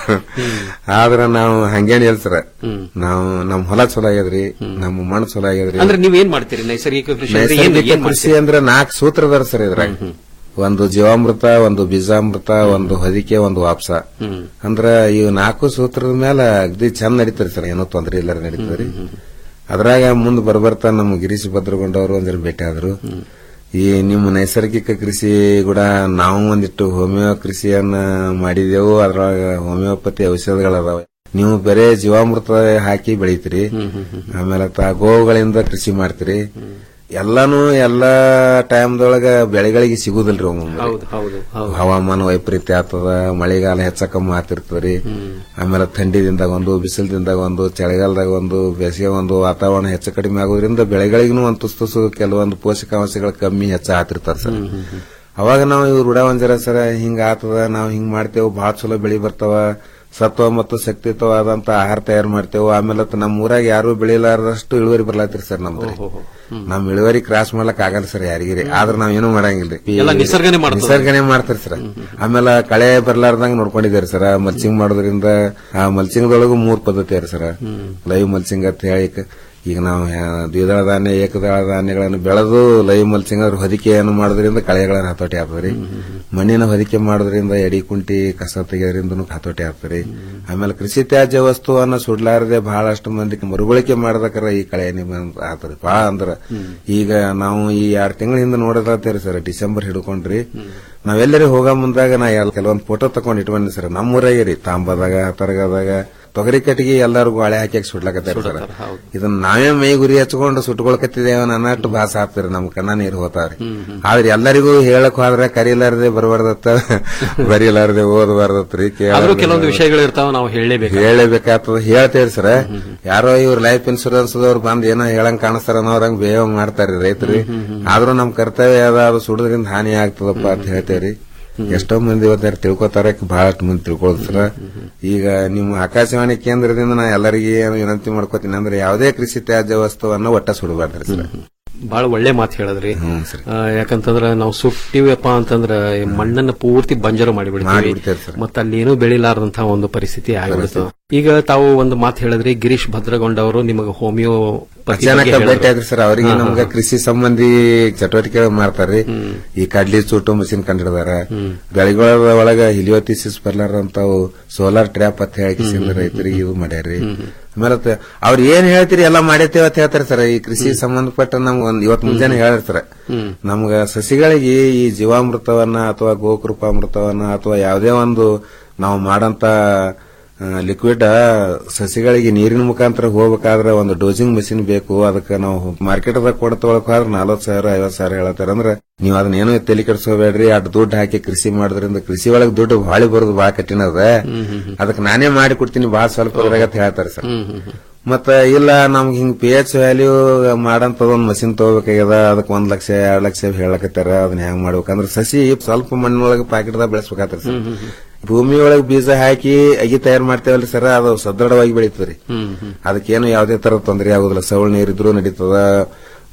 ಆದ್ರ ನಾವು ಹಂಗೇನ್ ಇಲ್ಲ ಸರ್ ನಾವು ನಮ್ ಹೊಲ ಚಲೋ ಆಗ್ಯದ್ರಿ ನಮ್ಮ ಮಣ್ಣು ಚಲೋ ಆಗ್ಯದ್ರಿ ಅಂದ್ರೆ ನೀವೇನ್ ಮಾಡ್ತೀರಿ ನೈಸರ್ಗಿಕ ಕೃಷಿ ಅಂದ್ರೆ ಏನು ನೈಸರ್ಗಿಕ ಏನ್ ಕೃಷಿ ಅಂದ್ರೆ ನಾಲ್ಕು ಸೂತ್ರದಾರ ಸರ್ ಇದ್ರಾಗ ಒಂದು ಜೀವಾಮೃತ ಒಂದು ಬೀಜಾಮೃತ ಒಂದು ಹೊದಿಕೆ ಒಂದು ವಾಪ್ಸ ಅಂದ್ರ ಇವು ನಾಲ್ಕು ಸೂತ್ರದ ಮೇಲೆ ಅಗ್ದಿ ಚಂದ ನಡೀತರಿ ಸರ್ ಏನೋ ತೊಂದ್ರೆ ಇಲ್ಲಾರ ನಡೀತದ್ರಿ ಅದ್ರಾಗ ಮುಂದ್ ಬರ್ಬರ್ತಾ ನಮ್ಮ ಗಿರೀಶ್ ಭದ್ರಗೊಂಡವರು ಒಂದಿನ ಭೇಟಿ ಆದ್ರು ಈ ನಿಮ್ಮ ನೈಸರ್ಗಿಕ ಕೃಷಿ ಕೂಡ ನಾವು ಒಂದಿಟ್ಟು ಹೋಮಿಯೋ ಕೃಷಿಯನ್ನ ಮಾಡಿದೆವು ಅದ್ರೊಳಗ ಹೋಮಿಯೋಪತಿ ಔಷಧಗಳದಾವ ನೀವು ಬರೇ ಜೀವಾಮೃತ ಹಾಕಿ ಬೆಳಿತೀರಿ ಆಮೇಲೆ ತ ಗೋವುಗಳಿಂದ ಕೃಷಿ ಮಾಡ್ತೀರಿ ಎಲ್ಲಾನು ಎಲ್ಲಾ ಟೈಮ್ದೊಳಗ ಬೆಳೆಗಳಿಗೆ ಸಿಗುದಿಲ್ರಿ ಒಮ್ಮೊಮ್ಮೆ ಹೌದು ಹೌದು ಹೌದು ಹವಾಮಾನ ವೈಪರೀತ್ಯ ಆಗ್ತದ ಮಳೆಗಾಲ ಹೆಚ್ಚ ಕಮ್ಮಿ ಆಗ್ತಿರ್ತದ್ರಿ ಆಮೇಲೆ ಥಂಡಿದಿಂದಾಗ ಒಂದು ಬಿಸಿಲದಿಂದಾಗ ಒಂದು ಚಳಿಗಾಲದಾಗ ಒಂದು ಬೇಸಿಗೆ ಒಂದು ವಾತಾವರಣ ಹೆಚ್ಚು ಕಡಿಮೆ ಆಗೋದ್ರಿಂದ ಬೆಳೆಗಳಿಗೂ ಒಂದು ತುಸು ತುಸು ಕೆಲವೊಂದು ಪೋಷಕಾಂಶಗಳು ಕಮ್ಮಿ ಹೆಚ್ಚ ಆಗ್ತಿರ್ತಾರ ಸರ್ ಅವಾಗ ನಾವು ಇವ್ರು ಉಡಾವಂಜರ ಸರ ಹಿಂಗ ಆತದ ನಾವು ಹಿಂಗ್ ಮಾಡ್ತೇವೆ ಬಹಳ ಚಲೋ ಬೆಳಿ ಬರ್ತಾವ ಸತ್ವ ಮತ್ತು ಶಕ್ತಿಯುತವಾದಂತ ಆಹಾರ ತಯಾರು ಮಾಡ್ತೇವೆ ಆಮೇಲೆ ಅತ್ ನಮ್ಮ ಊರಾಗ ಯಾರು ಬೆಳಿಲಾರದಷ್ಟು ಇಳುವರಿ ಬರ್ಲಾತಿರಿ ಸರ್ ನಮ್ದು ನಮ್ ಇಳುವರಿ ಕ್ರಾಸ್ ಮಾಡ್ಲಕ್ ಆಗಲ್ಲ ಸರ್ ಯಾರಿಗಿರಿ ಆದ್ರ ನಾವ್ ಏನೂ ಮಾಡಂಗಿಲ್ರಿ ಎಲ್ಲ ನಿಸರ್ಗನೇ ಮಾಡ್ತದೆ. ನಿಸರ್ಗನೆ ಮಾಡ್ತಾರ ಸರ್ ಆಮೇಲೆ ಕಳೆ ಬರ್ಲಾರ್ದಂಗ ನೋಡ್ಕೊಂಡಿದ್ದಾರೆ ಸರ್ ಮಲ್ಚಿಂಗ್ ಮಾಡೋದ್ರಿಂದ ಆ ಮಲ್ಚಿಂಗ್ದೊಳಗು ಮೂರ್ ಪದ್ಧತಿ ಅರಿ ಸರ್ ಲೈವ್ ಮಲ್ಚಿಂಗ್ ಅಂತ ಹೇಳಿ ಕ- ಈಗ ನಾವು ಹ್ಯಾ- ದ್ವಿದಳ ಧಾನ್ಯ ಏಕದಳ ಧಾನ್ಯಗಳನ್ನು ಬೆಳೆದು ಲೈವ್ ಮಲ್ಚಿಂಗ್ ಅದ್ರ ಹೊದಿಕೆಯನ್ನು ಮಾಡೋದ್ರಿಂದ ಕಳೆಗಳ ಹತೋಟಿ ಆಗ್ತದ್ರಿ ಮಣ್ಣಿನ ಹೊದಿಕೆ ಮಾಡೋದ್ರಿಂದ ಎಡಿ ಕುಂಟಿ ಕಸ ತೆಗೆಯೋದ್ರಿಂದ ಹತೋಟಿ ಆಗ್ತದ್ರಿ ಆಮೇಲೆ ಕೃಷಿ ತ್ಯಾಜ್ಯ ವಸ್ತುವನ್ನ ಸುಡ್ಲಾರದೆ ಬಹಳಷ್ಟು ಮಂದಿ ಮರುಬಳಕೆ ಮಾಡದಕ್ಕಾರ ಈ ಕಳೆ ಆಗ್ತದೆ ಬಹಳ ಅಂದ್ರ ಈಗ ನಾವು ಈ ಎರಡ್ ತಿಂಗಳ ಹಿಂದೆ ನೋಡೋದಾಗ್ತೇರಿ ಸರ್ ಡಿಸೆಂಬರ್ ಹಿಡ್ಕೊಂಡ್ರಿ ನಾವೆಲ್ಲರೂ ಹೋಗ ಮುಂದಾಗ ನಾ ಎಲ್- ಕೆಲವೊಂದ್ ಫೋಟೋ ತಕೊಂಡ್ ಇಟ್ಕೊಂಡಿ ಸರ್ ನಮ್ಮೂರಾಗೆ ರೀ ತಾಂಬದಾಗ ತರಗದಾಗ ತೊಗರಿ ಕಟ್ಟಿಗೆ ಎಲ್ಲರಿಗೂ ಹಳೆ ಹಾಕಿ ಸುಡ್ಲಕತ್ತಾರ ಸರ್ ಇದನ್ನ ನಾವೇ ಮೈ ಗುರಿ ಹಚ್ಕೊಂಡು ಸುಟ್ಕೊಳ್ಕತ್ತಿದ್ದೇವ ಅನ್ನಟ್ಟು ಭಾಸ ಆಗ್ತಾರೆ ನಮ್ ಕಣ್ಣ ನೀರು ಹೋತಾವ್ರಿ ಆದ್ರೆ ಎಲ್ಲರಿಗೂ ಹೇಳಕ್ ಹೋದ್ರೆ ಕರೀಲಾರ್ದೆ ಬರಬಾರ್ದತ್ತ ಬರೀಲಾರ್ದೆ ಓದಬಾರ್ದತ್ರಿ ಆದ್ರೂ ಕೆಲವೊಂದು ವಿಷಯಗಳು ಇರ್ತಾವ ನಾವು ಹೇಳಲೇಬೇಕು ಹೇಳಬೇಕಾಗ್ತದ ಹೇಳ್ತೇವ್ರಿ ಸರ್ ಯಾರೋ ಇವ್ರ ಲೈಫ್ ಇನ್ಶೂರೆನ್ಸ್ ದವ್ರು ಬಂದ್ ಏನೋ ಹೇಳಂಗ್ ಕಾಣಿಸ್ತಾರ ಅನ್ನೋರಂಗ್ ಬೇವ ಮಾಡ್ತಾರ್ರಿ ರೈತರು ಆದ್ರೂ ನಮ್ ಕರ್ತವ್ಯ ಅದ ಅದು ಸುಡೋದ್ರಿಂದ ಹಾನಿ ಆಗ್ತದಪ್ಪ ಅಂತ ಹೇಳ್ತೇವ್ರಿ ಎಷ್ಟೋ ಮಂದಿ ಇವತ್ತು ತಿಳ್ಕೊತಾರ ಬಹಳಷ್ಟು ಮಂದಿ ತಿಳ್ಕೊಳ್ಳೋದು ಸರ್ ಈಗ ನಿಮ್ಮ ಆಕಾಶವಾಣಿ ಕೇಂದ್ರದಿಂದ ನಾ ಎಲ್ಲರಿಗೆ ಏನು ವಿನಂತಿ ಮಾಡ್ಕೋತೀನಿ ಅಂದ್ರೆ ಯಾವುದೇ ಕೃಷಿ ತ್ಯಾಜ್ಯ ವಸ್ತುವನ್ನ ಒಟ್ಟ ಸುಡಬಾರ್ದ್ರಿ ಸರ್ ಬಹಳ ಒಳ್ಳೆ ಮಾತು ಹೇಳಿದ್ರಿ ಆ, ಯಾಕಂತಂದ್ರ ನಾವು ಸುಟ್ಟಿವಪ್ಪ ಅಂತಂದ್ರ ಈ ಮಣ್ಣನ್ನ ಪೂರ್ತಿ ಬಂಜರು ಮಾಡಿಬಿಡ್ತೀವಿ ಮಾಡಿಬಿಡ್ತೇವೆ ಸರ್. ಮತ್ತೆ ಅಲ್ಲಿ ಏನೂ ಬೆಳಿಲಾರದಂತಹ ಒಂದು ಪರಿಸ್ಥಿತಿ ಆಗಿಬಿಡ್ತದೆ ಈಗ ತಾವು ಒಂದು ಮಾತು ಹೇಳಿದ್ರಿ ಗಿರೀಶ್ ಭದ್ರಗೊಂಡ ಅವರು ನಿಮಗೆ ಹೋಮಿಯೋ ಅಚಾನಕ ಭೇಟಿ ಆದ್ರಿ ಸರ್ ಅವರಿಗೆ ನಮ್ಗ ಕೃಷಿ ಸಂಬಂಧಿ ಚಟುವಟಿಕೆಗಳು ಮಾಡ್ತಾರ್ರಿ ಈ ಕಡ್ಲಿ ಚೂಟು ಮಷಿನ್ ಕಂಡಿಡ್ದಾರ ಬೆಳೆಗಳ ಒಳಗ ಹಿಲಿಯೋತಿಸಿಸ್ ಬರ್ಲಾರಂತಾವು ಸೋಲಾರ್ ಟ್ರ್ಯಾಪ್ ಅಂತ ಹೇಳಿ ರೈತರಿಗೆ ಇದು ಮಾಡ್ಯಾರ್ರಿ ಆಮೇಲೆ ತ- ಅವ್ರ ಏನ್ ಹೇಳ್ತೀರಿ ಎಲ್ಲಾ ಮಾಡೇತೇವ ಅಂತ ಹೇಳ್ತಾರೆ ಸರ್ ಈ ಕೃಷಿ ಸಂಬಂಧಪಟ್ಟ ನಮ್ಗೆ ಒಂದ್ ಇವತ್ ಮುಂಜಾನೆ ಹೇಳಿರ್ತಾರೆ ನಮ್ಗ ಸಸಿಗಳಿಗೆ ಈ ಜೀವಾಮೃತವನ್ನ ಅಥವಾ ಗೋಕೃಪಾಮೃತವನ್ನ ಅಥವಾ ಯಾವುದೇ ಒಂದು ನಾವು ಮಾಡಂತ ಲಿಕ್ವಿಡ್ ಸಸಿಗಳಿಗೆ ನೀರಿನ ಮುಖಾಂತರ ಹೋಗ್ಬೇಕಾದ್ರೆ ಒಂದು ಡೋಸಿಂಗ್ ಮಷಿನ್ ಬೇಕು ಅದಕ್ಕೆ ನಾವು ಮಾರ್ಕೆಟ್ದಾಗ ಕೊಡ ತೊಗೊಳಕ್ ಹೋದ್ರೆ ನಲ್ವತ್ ಸಾವಿರ ಐವತ್ ಸಾವಿರ ಹೇಳ್ತಾರೆ ಅಂದ್ರೆ ನೀವು ಅದನ್ನ ಏನೋ ತಲೆ ಕೆಡಿಸ್ಕೋಬೇಡ್ರಿ ಅಡ್ ದುಡ್ಡು ಹಾಕಿ ಕೃಷಿ ಮಾಡೋದ್ರಿಂದ ಕೃಷಿ ಒಳಗೆ ದುಡ್ಡು ಬಾಳಿ ಬರೋದು ಬಹಳ ಕಠಿಣ ಅದ ಅದಕ್ಕೆ ನಾನೇ ಮಾಡಿ ಕೊಡ್ತೀನಿ ಬಹಳ ಸ್ವಲ್ಪ ಅದ್ರಾಗ ಅಂತ ಹೇಳ್ತಾರೆ ಸರ್ ಮತ್ತ ಇಲ್ಲ ನಮ್ಗೆ ಹಿಂಗ್ ಪಿ ಎಚ್ ವ್ಯಾಲ್ಯೂ ಮಾಡಂತದ ಒಂದ್ ಮಷಿನ್ ತಗೋಬೇಕಾಗ್ಯದ ಅದಕ್ಕೆ ಒಂದ್ ಲಕ್ಷ ಎರಡ್ ಲಕ್ಷ ಹೇಳಕತ್ತಾರ ಅದನ್ನ ಹೆಂಗ್ ಮಾಡ್ಬೇಕಂದ್ರ ಸಸಿ ಸ್ವಲ್ಪ ಮಣ್ಣೊಳಗೆ ಪಾಕೆಟ್ದಾಗ ಬೆಳೆಸ್ಬೇಕಾಗ್ತದೆ ಸರ್ ಭೂಮಿ ಒಳಗೆ ಬೀಜ ಹಾಕಿ ಅಗಿ ತಯಾರು ಮಾಡ್ತೇವಲ್ರಿ ಸರ್ ಅದು ಸದೃಢವಾಗಿ ಬೆಳೀತದ್ರಿ ಅದಕ್ಕೇನು ಯಾವುದೇ ತರ ತೊಂದರೆ ಆಗುದಿಲ್ಲ ಸವಳ ನೀರಿದ್ರು ನಡೀತದ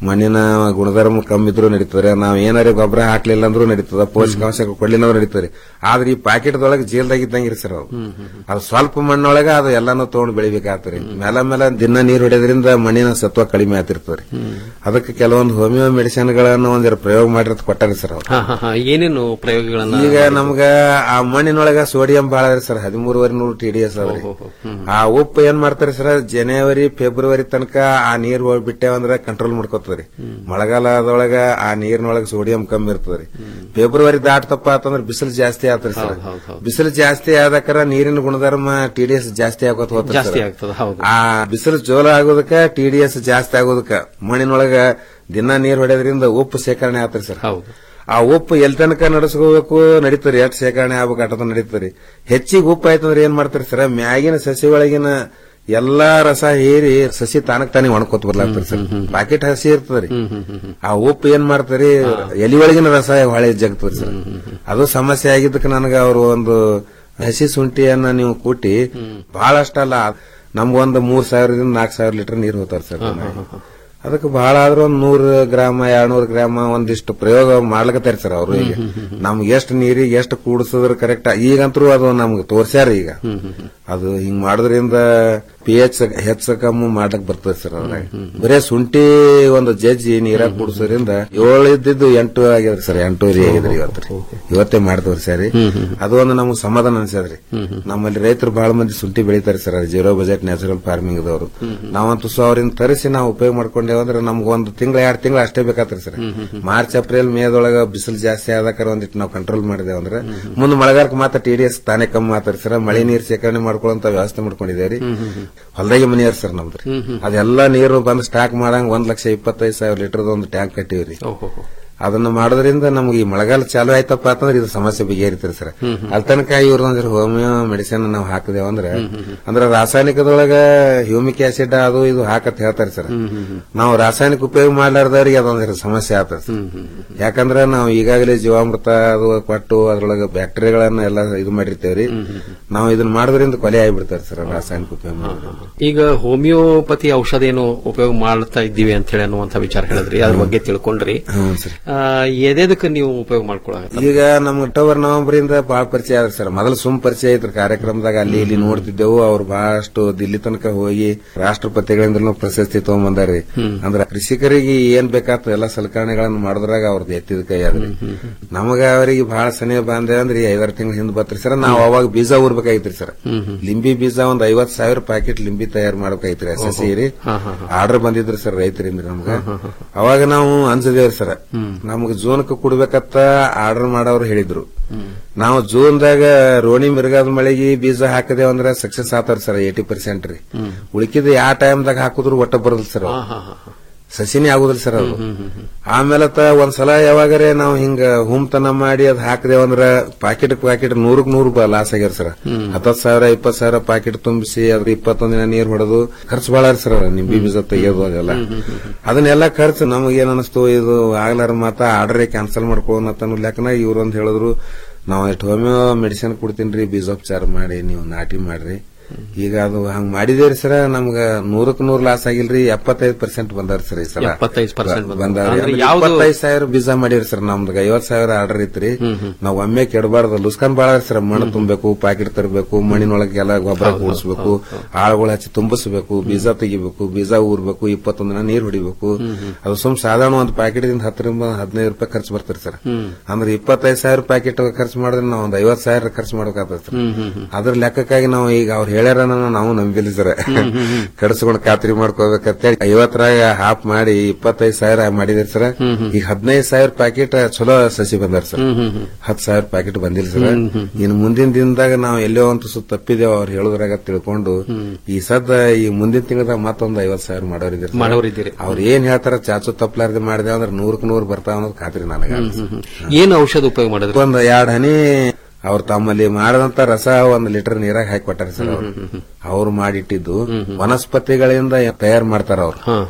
ಮಣ್ಣಿನ ಗುಣಧರ್ಮ ಕಮ್ಮಿ ಇದ್ರೂ ನಡೀತದೆ ನಾವ್ ಏನಾರ ಗೊಬ್ಬರ ಹಾಕ್ಲಿಲ್ಲ ಅಂದ್ರೂ ನಡೀತದ ಪೋಷಕಾಂಶ ಕೊಡ್ಲಿಲ್ಲ ಅಂದ್ರೂ ನಡೀತದೆ ಆದ್ರೆ ಈ ಪ್ಯಾಕೆಟ್ದೊಳಗೆ ಜೀಲ್ದಾಗ ಇದ್ದಂಗಿರಿ ಸರ್ ಅದು ಅದು ಸ್ವಲ್ಪ ಮಣ್ಣೊಳಗ ಅದು ಎಲ್ಲಾನು ತಗೊಂಡು ಬೆಳಿಬೇಕಾಗ್ತದೆ ಮೇಲ ಮೇಲೆ ದಿನ ನೀರ್ ಹೊಡೆಯೋದ್ರಿಂದ ಮಣ್ಣಿನ ಸತ್ವ ಕಡಿಮೆ ಆಗ್ತಿರ್ತದೆ ಅದಕ್ಕೆ ಕೆಲವೊಂದು ಹೋಮಿಯೋ ಮೆಡಿಸಿನ್ಗಳನ್ನು ಒಂದಿರ ಪ್ರಯೋಗ ಮಾಡಿರೋದು ಕೊಟ್ಟಾರೆ ಸರ್ ಅವ್ರು ಹಾ ಹಾ ಹಾ ಏನೇನು ಪ್ರಯೋಗಗಳನ್ನ ಈಗ ನಮ್ಗ ಆ ಮಣ್ಣಿನೊಳಗ ಸೋಡಿಯಂ ಬಾಳ ಅದ್ರಿ ಸರ್ ಹದಿಮೂರುವರೆ ನೂರು ಟಿ ಡಿ ಎಸ್ ಅದ್ರಿ ಆ ಉಪ್ಪು ಏನ್ ಮಾಡ್ತಾರೆ ಸರ್ ಜನವರಿ ಫೆಬ್ರವರಿ ತನಕ ಆ ನೀರ್ ಬಿಟ್ಟೇವಂದ್ರ ಕಂಟ್ರೋಲ್ ಮಾಡ್ಕೋತದ್ರಿ ಮಳೆಗಾಲದೊಳಗ ಆ ನೀರಿನೊಳಗ ಸೋಡಿಯಂ ಕಮ್ಮಿ ಇರ್ತದ್ರಿ ಫೆಬ್ರವರಿ ದಾಟ್ತಪ್ಪ ಅಂತಂದ್ರ ಬಿಸಿಲು ಜಾಸ್ತಿ ಆತ್ರಿ ಸರ್ ಬಿಸಿಲು ಜಾಸ್ತಿ ಆದಕ್ಕಾರ ನೀರಿನ ಗುಣಧರ್ಮ ಟಿ ಡಿ ಎಸ್ ಜಾಸ್ತಿ ಆಗೋತ್ ಹೋಗ್ತದೆ ಜಾಸ್ತಿ ಸರ್. ಆಗ್ತದ ಹೌದು ಆ ಬಿಸಿಲು ಜೋಲ ಆಗೋದಕ್ಕ ಟಿ ಡಿ ಎಸ್ ಜಾಸ್ತಿ ಆಗೋದಕ್ಕ ಮಣ್ಣಿನೊಳಗ ದಿನ ನೀರ್ ಹೊಡೆಯೋದ್ರಿಂದ ಉಪ್ಪು ಶೇಖರಣೆ ಆತ್ರಿ ಸರ್ ಆ ಉಪ್ಪು ಎಲ್ ತನಕ ನಡೆಸ್ಕೋಬೇಕು ನಡೀತರಿ ಎಷ್ಟು ಶೇಖರಣೆ ಆಗ್ಬೇಕು ಅಟದ ನಡೀತರಿ ಹೆಚ್ಚಿಗೆ ಉಪ್ಪು ಆಯ್ತಂದ್ರೆ ಏನ್ ಮಾಡ್ತಾರೆ ಸರ್ ಮ್ಯಾಗಿನ ಸಸಿ ಒಳಗಿನ ಎಲ್ಲಾ ರಸ ಹೀರಿ ಸಸಿ ತಾನಕ್ ತಾನೇ ಒಣಕೋತ್ ಬರ್ಲಾಗ್ತದೆ ಸರ್ ಪಾಕೆಟ್ ಹಸಿ ಇರ್ತದ್ರಿ ಆ ಉಪ್ಪು ಏನ್ ಮಾಡ್ತಾರಿ ಎಲಿ ಒಳಗಿನ ರಸ ಹೊಳೆ ಜಗ್ತದ್ರಿ ಸರ್ ಅದು ಸಮಸ್ಯೆ ಆಗಿದ್ದಕ್ಕೆ ನನಗ ಅವರು ಒಂದು ಹಸಿ ಶುಂಠಿಯನ್ನ ನೀವು ಕೂಟಿ ಬಹಳಷ್ಟಲ್ಲ ನಮ್ಗೊಂದು ಮೂರ್ ಸಾವಿರದಿಂದ ನಾಲ್ಕು ಸಾವಿರ ಲೀಟರ್ ನೀರು ಹೋಗ್ತಾರೆ ಸರ್ ಅದಕ್ಕೆ ಬಹಳ ಆದ್ರೂ ಒಂದ್ ನೂರು ಗ್ರಾಮ ಎರಡ್ನೂರು ಗ್ರಾಮ ಒಂದಿಷ್ಟು ಪ್ರಯೋಗ ಮಾಡ್ಲಕತ್ತಾರ ಸರ್ ಅವರು ಈಗ ನಮ್ಗೆ ಎಷ್ಟು ನೀರಿಗೆ ಎಷ್ಟು ಕೂಡಿಸಿದ್ರೆ ಕರೆಕ್ಟ್ ಈಗಂತರೂ ಅದು ನಮ್ಗೆ ತೋರ್ಸ್ಯಾರ ಈಗ ಅದು ಹಿಂಗ್ ಮಾಡೋದ್ರಿಂದ ಪಿ ಎಚ್ ಹೆಚ್ಚ ಕಮ್ಮಿ ಮಾಡ್ಲಕ್ ಬರ್ತದೆ ಸರ್ ಅದ್ರಾಗ ಬರೇ ಶುಂಠಿ ಒಂದು ಜಜ್ಜಿ ನೀರಾಗ ಕುಡಿಸೋದ್ರಿಂದ ಏಳು ಇದ್ದಿದ್ದು ಎಂಟು ಆಗ್ಯದ್ರಿ ಸರ್ ಎಂಟೂವರೆ ಆಗಿದ್ರಿ ಇವತ್ತು ಇವತ್ತೇ ಮಾಡ್ತವ್ರಿ ಸರಿ ಅದು ಒಂದು ನಮ್ಗೆ ಸಮಾಧಾನ ಅನ್ಸದ್ರಿ ನಮ್ಮಲ್ಲಿ ರೈತರು ಬಹಳ ಮಂದಿ ಶುಂಠಿ ಬೆಳಿತಾರೆ sir zero budget natural farming ದವರು ನಾವಂತೂ ಸೊ ಅವ್ರಿಂದ ತರಿಸಿ ನಾವು ಉಪಯೋಗ ಮಾಡ್ಕೊಂಡೇವ ಅಂದ್ರೆ ನಮ್ಗೆ ಒಂದು ತಿಂಗಳ ಎರಡು ತಿಂಗಳು ಅಷ್ಟೇ ಬೇಕಾತ್ರಿ ಸರ್ ಮಾರ್ಚ್ ಏಪ್ರಿಲ್ ಮೇದೊಳಗ ಬಿಸಿಲು ಜಾಸ್ತಿ ಆದಕ್ಕಾರ ಒಂದಿಟ್ಟು ನಾವು ಕಂಟ್ರೋಲ್ ಮಾಡಿದೇವೆ ಅಂದ್ರೆ ಮುಂದೆ ಮಳೆಗಾಲಕ್ಕೆ ಮಾತ್ರ ಟಿ ಡಿ ಎಸ್ ತಾನೇ ಕಮ್ಮಿ ಮಾತಾರಿ ಸರ್ ಮಳೆ ನೀರು ಶೇಖರಣೆ ಮಾಡ್ಕೊಳ್ಳೋಂತ ವ್ಯವಸ್ಥೆ ಮಾಡ್ಕೊಂಡಿದ್ದೇವ್ರಿ ಹೊಲದಾಗೆ ಮನೆಯವ್ರಿ ಸರ್ ನಮ್ದ್ರಿ ಅದೆಲ್ಲ ನೀರು ಬಂದು ಸ್ಟಾಕ್ ಮಾಡಂಗ್ ಒಂದ್ ಲಕ್ಷ ಇಪ್ಪತ್ತೈದು ಸಾವಿರ ಲೀಟರ್ ಒಂದು ಟ್ಯಾಂಕ್ ಕಟ್ಟಿವ್ರಿ ಅದನ್ನ ಮಾಡೋದ್ರಿಂದ ನಮ್ಗೆ ಈ ಮಳೆಗಾಲ ಚಾಲು ಆಯ್ತಪ್ಪ ಅಂತಂದ್ರೆ ಇದು ಸಮಸ್ಯೆ ಬಗೆಹರಿತಾರೆ ಸರ್ ಅಲ್ಲಿ ತನಕ ಇವ್ರದೊಂದ್ರ ಹೋಮಿಯೋ ಮೆಡಿಸಿನ್ ನಾವು ಹಾಕಿದೇವ ಅಂದ್ರೆ ಅಂದ್ರೆ ರಾಸಾಯನಿಕದೊಳಗ ಹ್ಯೂಮಿಕ್ ಆಸಿಡ್ ಅದು ಇದು ಹಾಕತ್ ಹೇಳ್ತಾರೆ ಸರ್ ನಾವು ರಾಸಾಯನಿಕ ಉಪಯೋಗ ಮಾಡ್ಲಾರ್ದವ್ರಿಗೆ ಅದೊಂದ್ರ ಸಮಸ್ಯೆ ಆಗ್ತದೆ ಸರ್. ಯಾಕಂದ್ರೆ ನಾವು ಈಗಾಗಲೇ ಜೀವಾಮೃತ ಅದು ಕೊಟ್ಟು ಅದ್ರೊಳಗ ಬ್ಯಾಕ್ಟೀರಿಯಾಗಳನ್ನ ಎಲ್ಲ ಇದು ಮಾಡಿರ್ತೇವ್ರಿ ನಾವು ಇದನ್ನ ಮಾಡೋದ್ರಿಂದ ಕೊಲೆ ಆಗಿಬಿಡ್ತಾರೆ ಸರ್ ರಾಸಾಯನಿಕ ಉಪಯೋಗ ಮಾಡೋದ್ರಿಂದ ಈಗ ಹೋಮಿಯೋಪತಿ ಔಷಧ ಏನು ಉಪಯೋಗ ಮಾಡ್ತಾ ಇದ್ದೀವಿ ಅಂತ ಹೇಳಿ ಅನ್ನುವಂತ ವಿಚಾರ ಹೇಳಿದ್ರಿ ಅದ್ರ ಬಗ್ಗೆ ತಿಳ್ಕೊಂಡ್ರಿ ಹ್ಞೂ ಸರ್ ಆ, ಎದೆದಕ್ಕೆ ನೀವು ಉಪಯೋಗ ಮಾಡ್ಕೊಳ್ಳ ಈಗ ನಮ್ ಅಕ್ಟೋಬರ್ ನವೆಂಬರ್ ಇಂದ ಬಹಳ ಪರಿಚಯ ಆದ್ರೆ ಸರ್ ಮೊದಲು ಸುಮ್ ಪರಿಚಯ ಐತ್ರಿ ಕಾರ್ಯಕ್ರಮದಾಗ ಅಲ್ಲಿ ಇಲ್ಲಿ ನೋಡ್ತಿದ್ದೆವು ಅವ್ರು ಬಹಳಷ್ಟು ದಿಲ್ಲಿ ತನಕ ಹೋಗಿ ರಾಷ್ಟ್ರಪತಿಗಳಿಂದ ಪ್ರಶಸ್ತಿ ತಗೊಂಡ್ಬಂದಾರಿ ಅಂದ್ರ ಕೃಷಿಕರಿಗೆ ಏನ್ ಬೇಕಾಗ್ತದೆ ಎಲ್ಲ ಸಲಕರಣೆಗಳನ್ನ ಮಾಡಿದ್ರಾಗ ಅವ್ರದ್ದು ಎತ್ತಿದ ಕೈ ಅದ್ರಿ ನಮಗ ಅವರಿಗೆ ಬಹಳ ಸನಿ ಬಂದೆ ಅಂದ್ರೆ ಈ ಐದಾರು ತಿಂಗಳ ಹಿಂದೆ ಬತ್ರಿ ಸರ್ ನಾವು ಅವಾಗ ಬೀಜ ಊರ್ಬೇಕಾಗಿತ್ರಿ ಸರ್ ಲಿಂಬಿ ಬೀಜ ಒಂದ್ ಐವತ್ ಸಾವಿರ ಪ್ಯಾಕೆಟ್ ಲಿಂಬಿ ತಯಾರು ಮಾಡ್ಬೇಕಾಗಿತ್ರಿ ಎಸ್ ಎಸ್ ಸಿ ರೀ ಆರ್ಡರ್ ಬಂದಿದ್ರಿ ಸರ್ ರೈತರಿಂದ ನಮ್ಗ ಅವಾಗ ನಾವು ಅನ್ಸಿದೇವ್ರಿ ಸರ್ ನಮ್ಗೆ ಜೂನ್ಕ್ ಕೊಡ್ಬೇಕತ್ತ ಆರ್ಡರ್ ಮಾಡೋರು ಹೇಳಿದ್ರು ನಾವು ಜೂನ್ದಾಗ ರೋಣಿ ಮಿರ್ಗಾದ ಮಳೆಗೆ ಬೀಜ ಹಾಕದೇವ್ ಅಂದ್ರೆ ಸಕ್ಸಸ್ ಆತಾರ ಸರ್ ಏಟಿ ಪರ್ಸೆಂಟ್ ರೀ ಉಳಿಕಿದ ಯಾವ ಟೈಮ್ದಾಗ ಹಾಕಿದ್ರು ಒಟ್ಟ ಬರಲ್ ಸರ್ ಅವು. ಸಸಿನೇ ಆಗುದಿಲ್ಲ ಸರ್ ಅದು ಆಮೇಲೆ ತ ಒಂದ್ಸಲ ಯಾವಾಗರೆ ನಾವು ಹಿಂಗ ಹುಮ್ತನ ಮಾಡಿ ಅದ್ ಹಾಕದೇವ್ ಅಂದ್ರ ಪಾಕೆಟ್ ಪಾಕೆಟ್ ನೂರಕ್ ನೂರು ಲಾಸ್ ಆಗ್ಯಾರ ಸರ್ ಹತ್ತತ್ ಸಾವಿರ ಇಪ್ಪತ್ ಸಾವಿರ ಪಾಕೆಟ್ ತುಂಬಿಸಿ ಅದ್ರ ಇಪ್ಪತ್ತೊಂದ್ ದಿನ ನೀರ್ ಹೊಡೆದು ಖರ್ಚು ಬಾಳ ಸರ್ ನಿಂಬಿ ಬೀಜ ತೆಗಿಯೋದು ಅದೆಲ್ಲ ಅದನ್ನೆಲ್ಲ ಖರ್ಚು ನಮಗೆ ಏನ್ ಅನಿಸ್ತು ಇದು ಆಗ್ಲಾರ ಮಾತ ಆರ್ಡರೇ ಕ್ಯಾನ್ಸಲ್ ಮಾಡ್ಕೊಳ್ಳೋಣ ಲೆಕ್ಕನ ಇವ್ರೊಂದ್ ಹೇಳಿದ್ರು ನಾವು ಎಷ್ಟು ಹೋಮಿಯೋ ಮೆಡಿಸಿನ್ ಕೊಡ್ತೀನಿ ಬೀಜೋಪಚಾರ ಮಾಡಿ ನೀವು ನಾಟಿ ಮಾಡ್ರಿ ಈಗ ಅದು ಹಂಗ್ ಮಾಡಿದೇವ್ರಿ ಸರ್ ನಮ್ಗ ನೂರಕ್ ನೂರ್ ಲಾಸ್ ಆಗಿಲ್ರಿ ಎಪ್ಪತ್ತೈದು ಪರ್ಸೆಂಟ್ ಬಂದಾರ ಸರ್ ಈ ಸಲ 75% ಬಂದಾವ್ರಿ ಅಂದ್ರೆ ಅಂದ್ರೆ ಯಾವ್ದು- ಇಪ್ಪತ್ತೈದು ಸಾವಿರ ಬೀಜ ಮಾಡಿವ್ರಿ ಸರ್ ನಮ್ದು ಐವತ್ ಸಾವಿರ ಆರ್ಡರ್ ಇತ್ರಿ ನಾವ್ ಒಮ್ಮೆ ಕೆಡಬಾರ್ದು ಲುಸ್ಕಾನ್ ಬಾಳ ಸರ್ ಮಣ್ಣು ತುಂಬಬೇಕು ಪ್ಯಾಕೆಟ್ ತರಬೇಕು ಮಣ್ಣಿನೊಳಗೆ ಎಲ್ಲ ಗೊಬ್ಬರ ಕೂಡಿಸ್ಬೇಕು ಆಳುಗಳು ಹಚ್ಚಿ ತುಂಬಿಸ್ಬೇಕು ಬೀಜ ತೆಗಿಬೇಕು ಬೀಜ ಊರ್ಬೇಕು ಇಪ್ಪತ್ತೊಂದ್ ದಿನ ನೀರ್ ಹೊಡಿಬೇಕು ಅದು ಸುಮ್ ಸಾಧಾರಣ ಒಂದು ಪ್ಯಾಕೆಟ್ ದಿಂದ ಹತ್ತರಿಂದ ಹದಿನೈದು ರೂಪಾಯಿ ಖರ್ಚು ಬರ್ತಾರೆ ಸರ್ ಅಂದ್ರೆ ಇಪ್ಪತ್ತೈದು ಸಾವಿರ ಪ್ಯಾಕೆಟ್ ಖರ್ಚು ಮಾಡಿದ್ರೆ ನಾವು ಒಂದ್ ಐವತ್ ಸಾವಿರ ಖರ್ಚು ಮಾಡ್ಬೇಕಾಗ್ತದೆ ಸರ್ ಅದ್ರ ಲೆಕ್ಕಕ್ಕಾಗಿ ನಾವು ಈಗ ಅವ್ರು ಹೇಳ್ಯಾರ ನಾವು ನಂಬಿಲ್ಲ ಸರ್ ಕಡಿಸ್ಕೊಂಡು ಖಾತ್ರಿ ಮಾಡ್ಕೋಬೇಕಂತೇಳಿ ಐವತ್ತರಾಗ ಹಾಫ್ ಮಾಡಿ ಇಪ್ಪತ್ತೈದು ಸಾವಿರ ಮಾಡಿದ್ರಿ ಸರ್ ಈಗ ಹದಿನೈದು ಸಾವಿರ ಪ್ಯಾಕೆಟ್ ಚಲೋ ಸಸಿ ಬಂದಾರ ಸರ್ ಹತ್ತು ಸಾವಿರ ಪ್ಯಾಕೆಟ್ ಬಂದಿಲ್ಲ ಸರ್ ಇನ್ನು ಮುಂದಿನ ದಿನದಾಗ ನಾವು ಎಲ್ಲೋ ಅಂತ ಸುತ್ತ ತಪ್ಪಿದೇವ್ ಅವ್ರು ಹೇಳುದ್ರಾಗ ತಿಳ್ಕೊಂಡು ಈ ಸದ್ದ ಈ ಮುಂದಿನ ತಿಂಗಳದಾಗ ಮತ್ತೊಂದು ಐವತ್ ಸಾವಿರ ಮಾಡೋರಿದ್ದೀರಿ ಮಾಡೋರಿದ್ದೀರಿ. ಅವ್ರು ಏನ್ ಹೇಳ್ತಾರ ಚಾಚು ತಪ್ಪಲಾರ್ದೆ ಮಾಡಿದೆ ಅಂದ್ರೆ ನೂರಕ್ ನೂರ್ ಬರ್ತಾವ ಅನ್ನೋದು ಖಾತ್ರಿ ನನಗ ಏನು ಔಷಧ ಉಪಯೋಗ ಮಾಡಿದ್ರಿ ಒಂದ್ ಎರಡ್ ಹನಿ ಅವ್ರ ತಮ್ಮಲ್ಲಿ ಮಾಡದಂತ ರಸ ಒಂದ್ ಲೀಟರ್ ನೀರಾಗ ಹಾಕಿ ಕೊಟ್ಟಾರ ಸರ್ ಅವ್ರು ಅವ್ರು ಮಾಡಿಟ್ಟಿದ್ದು ವನಸ್ಪತಿಗಳಿಂದ ತಯಾರು ಮಾಡ್ತಾರ ಅವ್ರು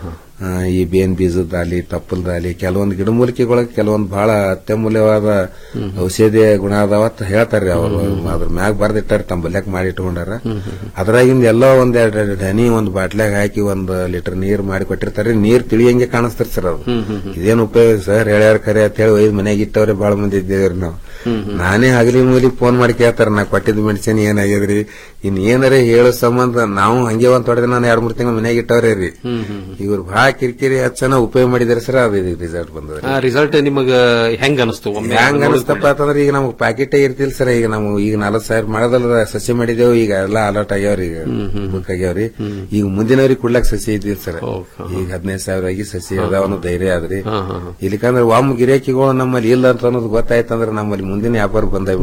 ಆ, ಈ ಬೇನ್ ಬೀಜದಾಲಿ ತಪ್ಪಲ್ದಾಲಿ ಕೆಲವೊಂದು ಗಿಡಮೂಲಿಕೆಗಳಿಗೆ ಕೆಲವೊಂದು ಬಹಳ ಅತ್ಯಮೂಲ್ಯವಾದ ಔಷಧೀಯ ಗುಣ ಅದಾವ ಅಂತ ಹೇಳ್ತಾರ್ರಿ ಅವರು ಅದ್ರ ಮ್ಯಾಗ ಬರ್ದಿಟ್ಟಾರ ತಮ್ಮ ಬಲ್ಯಾಕ ಮಾಡಿ ಇಟ್ಕೊಂಡಾರ ಅದ್ರಾಗಿಂದ ಎಲ್ಲೋ ಒಂದ್ ಎರಡ್ ಎರಡ್ ಹನಿ ಒಂದ್ ಬಾಟ್ಲ್ಯಾಗ ಹಾಕಿ ಒಂದ್ ಲೀಟರ್ ನೀರ್ ಮಾಡಿ ಕೊಟ್ಟಿರ್ತಾರೆ ನೀರ್ ತಿಳಿಯಂಗೆ ಕಾಣಿಸ್ತಾರ ಸರ್ ಅದು ಇದೇನ್ ಉಪಯೋಗ ಸರ್ ಹೇಳ್ಯಾರ ಖರೆ ಅಂತ ಹೇಳಿ ಒಯ್ದು ಮನೆಗೆ ಇಟ್ಟವ್ರೆ ಬಹಳ ಮಂದಿ ಇದ್ದೇವ್ರಿ ನಾವು ನಾನೇ ಹಗಲಿ ಮೂಲಿ ಫೋನ್ ಮಾಡಿ ಕೇಳ್ತಾರ ನಾ ಕೊಟ್ಟಿದ್ ಮೆಡಿಸಿನ್ ಏನಾಗ್ಯದ್ರಿ ಇನ್ ಏನಾರ ಹೇಳೋ ಸಂಬಂಧ ನಾವು ಹಂಗೆ ಒಂದ್ ತೊಡೆದ ನಾನು ಎರಡ್ ಮೂರ್ ತಿಂಗಳು ಮನೆಗೆ ಇಟ್ಟವ್ರೆ ರೀ ಇವ್ರು ಬಹಳ ಕಿರಿಕಿರಿ ಹಚ್ಚನ ಉಪಯೋಗ ಮಾಡಿದಾರೆ ಸರ್ ಅದು ರಿಸಲ್ಟ್ ಬಂದದ್ರಿ ರಿಸಲ್ಟ್ ನಿಮಗ ಹೆಂಗ್ ಅನಿಸ್ತು ಒಮ್ಮೆ ಹೆಂಗ್ ಅನಿಸ್ತಪ್ಪ ಅಂತಂದ್ರೆ ಈಗ ನಮ್ಗೆ ಪ್ಯಾಕೆಟ್ ಇರ್ತಿಲ್ ಸರ್ ಈಗ ನಾವು ಈಗ ನಲವತ್ ಸಾವಿರ ಮಾಡೋದಲ್ಲ ಸಸಿ ಮಾಡಿದೇವು ಈಗ ಎಲ್ಲ ಅಲರ್ಟ್ ಆಗ್ಯಾವ್ರಿ ಈಗ ಬುಕ್ ಆಗ್ಯಾವ್ರಿ ಈಗ ಮುಂದಿನವ್ರಿಗೆ ಕೊಡ್ಲಾಕ್ ಸಸಿ ಇದ್ದಿಲ್ ಸರ್ ಈಗ ಹದಿನೈದು ಸಾವಿರ ಆಗಿ ಸಸಿ ಅದಾವ ಅನ್ನೋ ಧೈರ್ಯ ಆದ್ರಿ ಇಲ್ಲಿಕಂದ್ರೆ ಒಮ್ಮ ಗಿರಾಕಿಗಳು ನಮ್ಮಲ್ಲಿ ಇಲ್ಲ ಅಂತ ಅನ್ನೋದು ಗೊತ್ತಾಯ್ತಂದ್ರೆ ನಮ್ಮಲ್ಲಿ ಮುಂದಿನ ವ್ಯಾಪಾರ ಬಂದ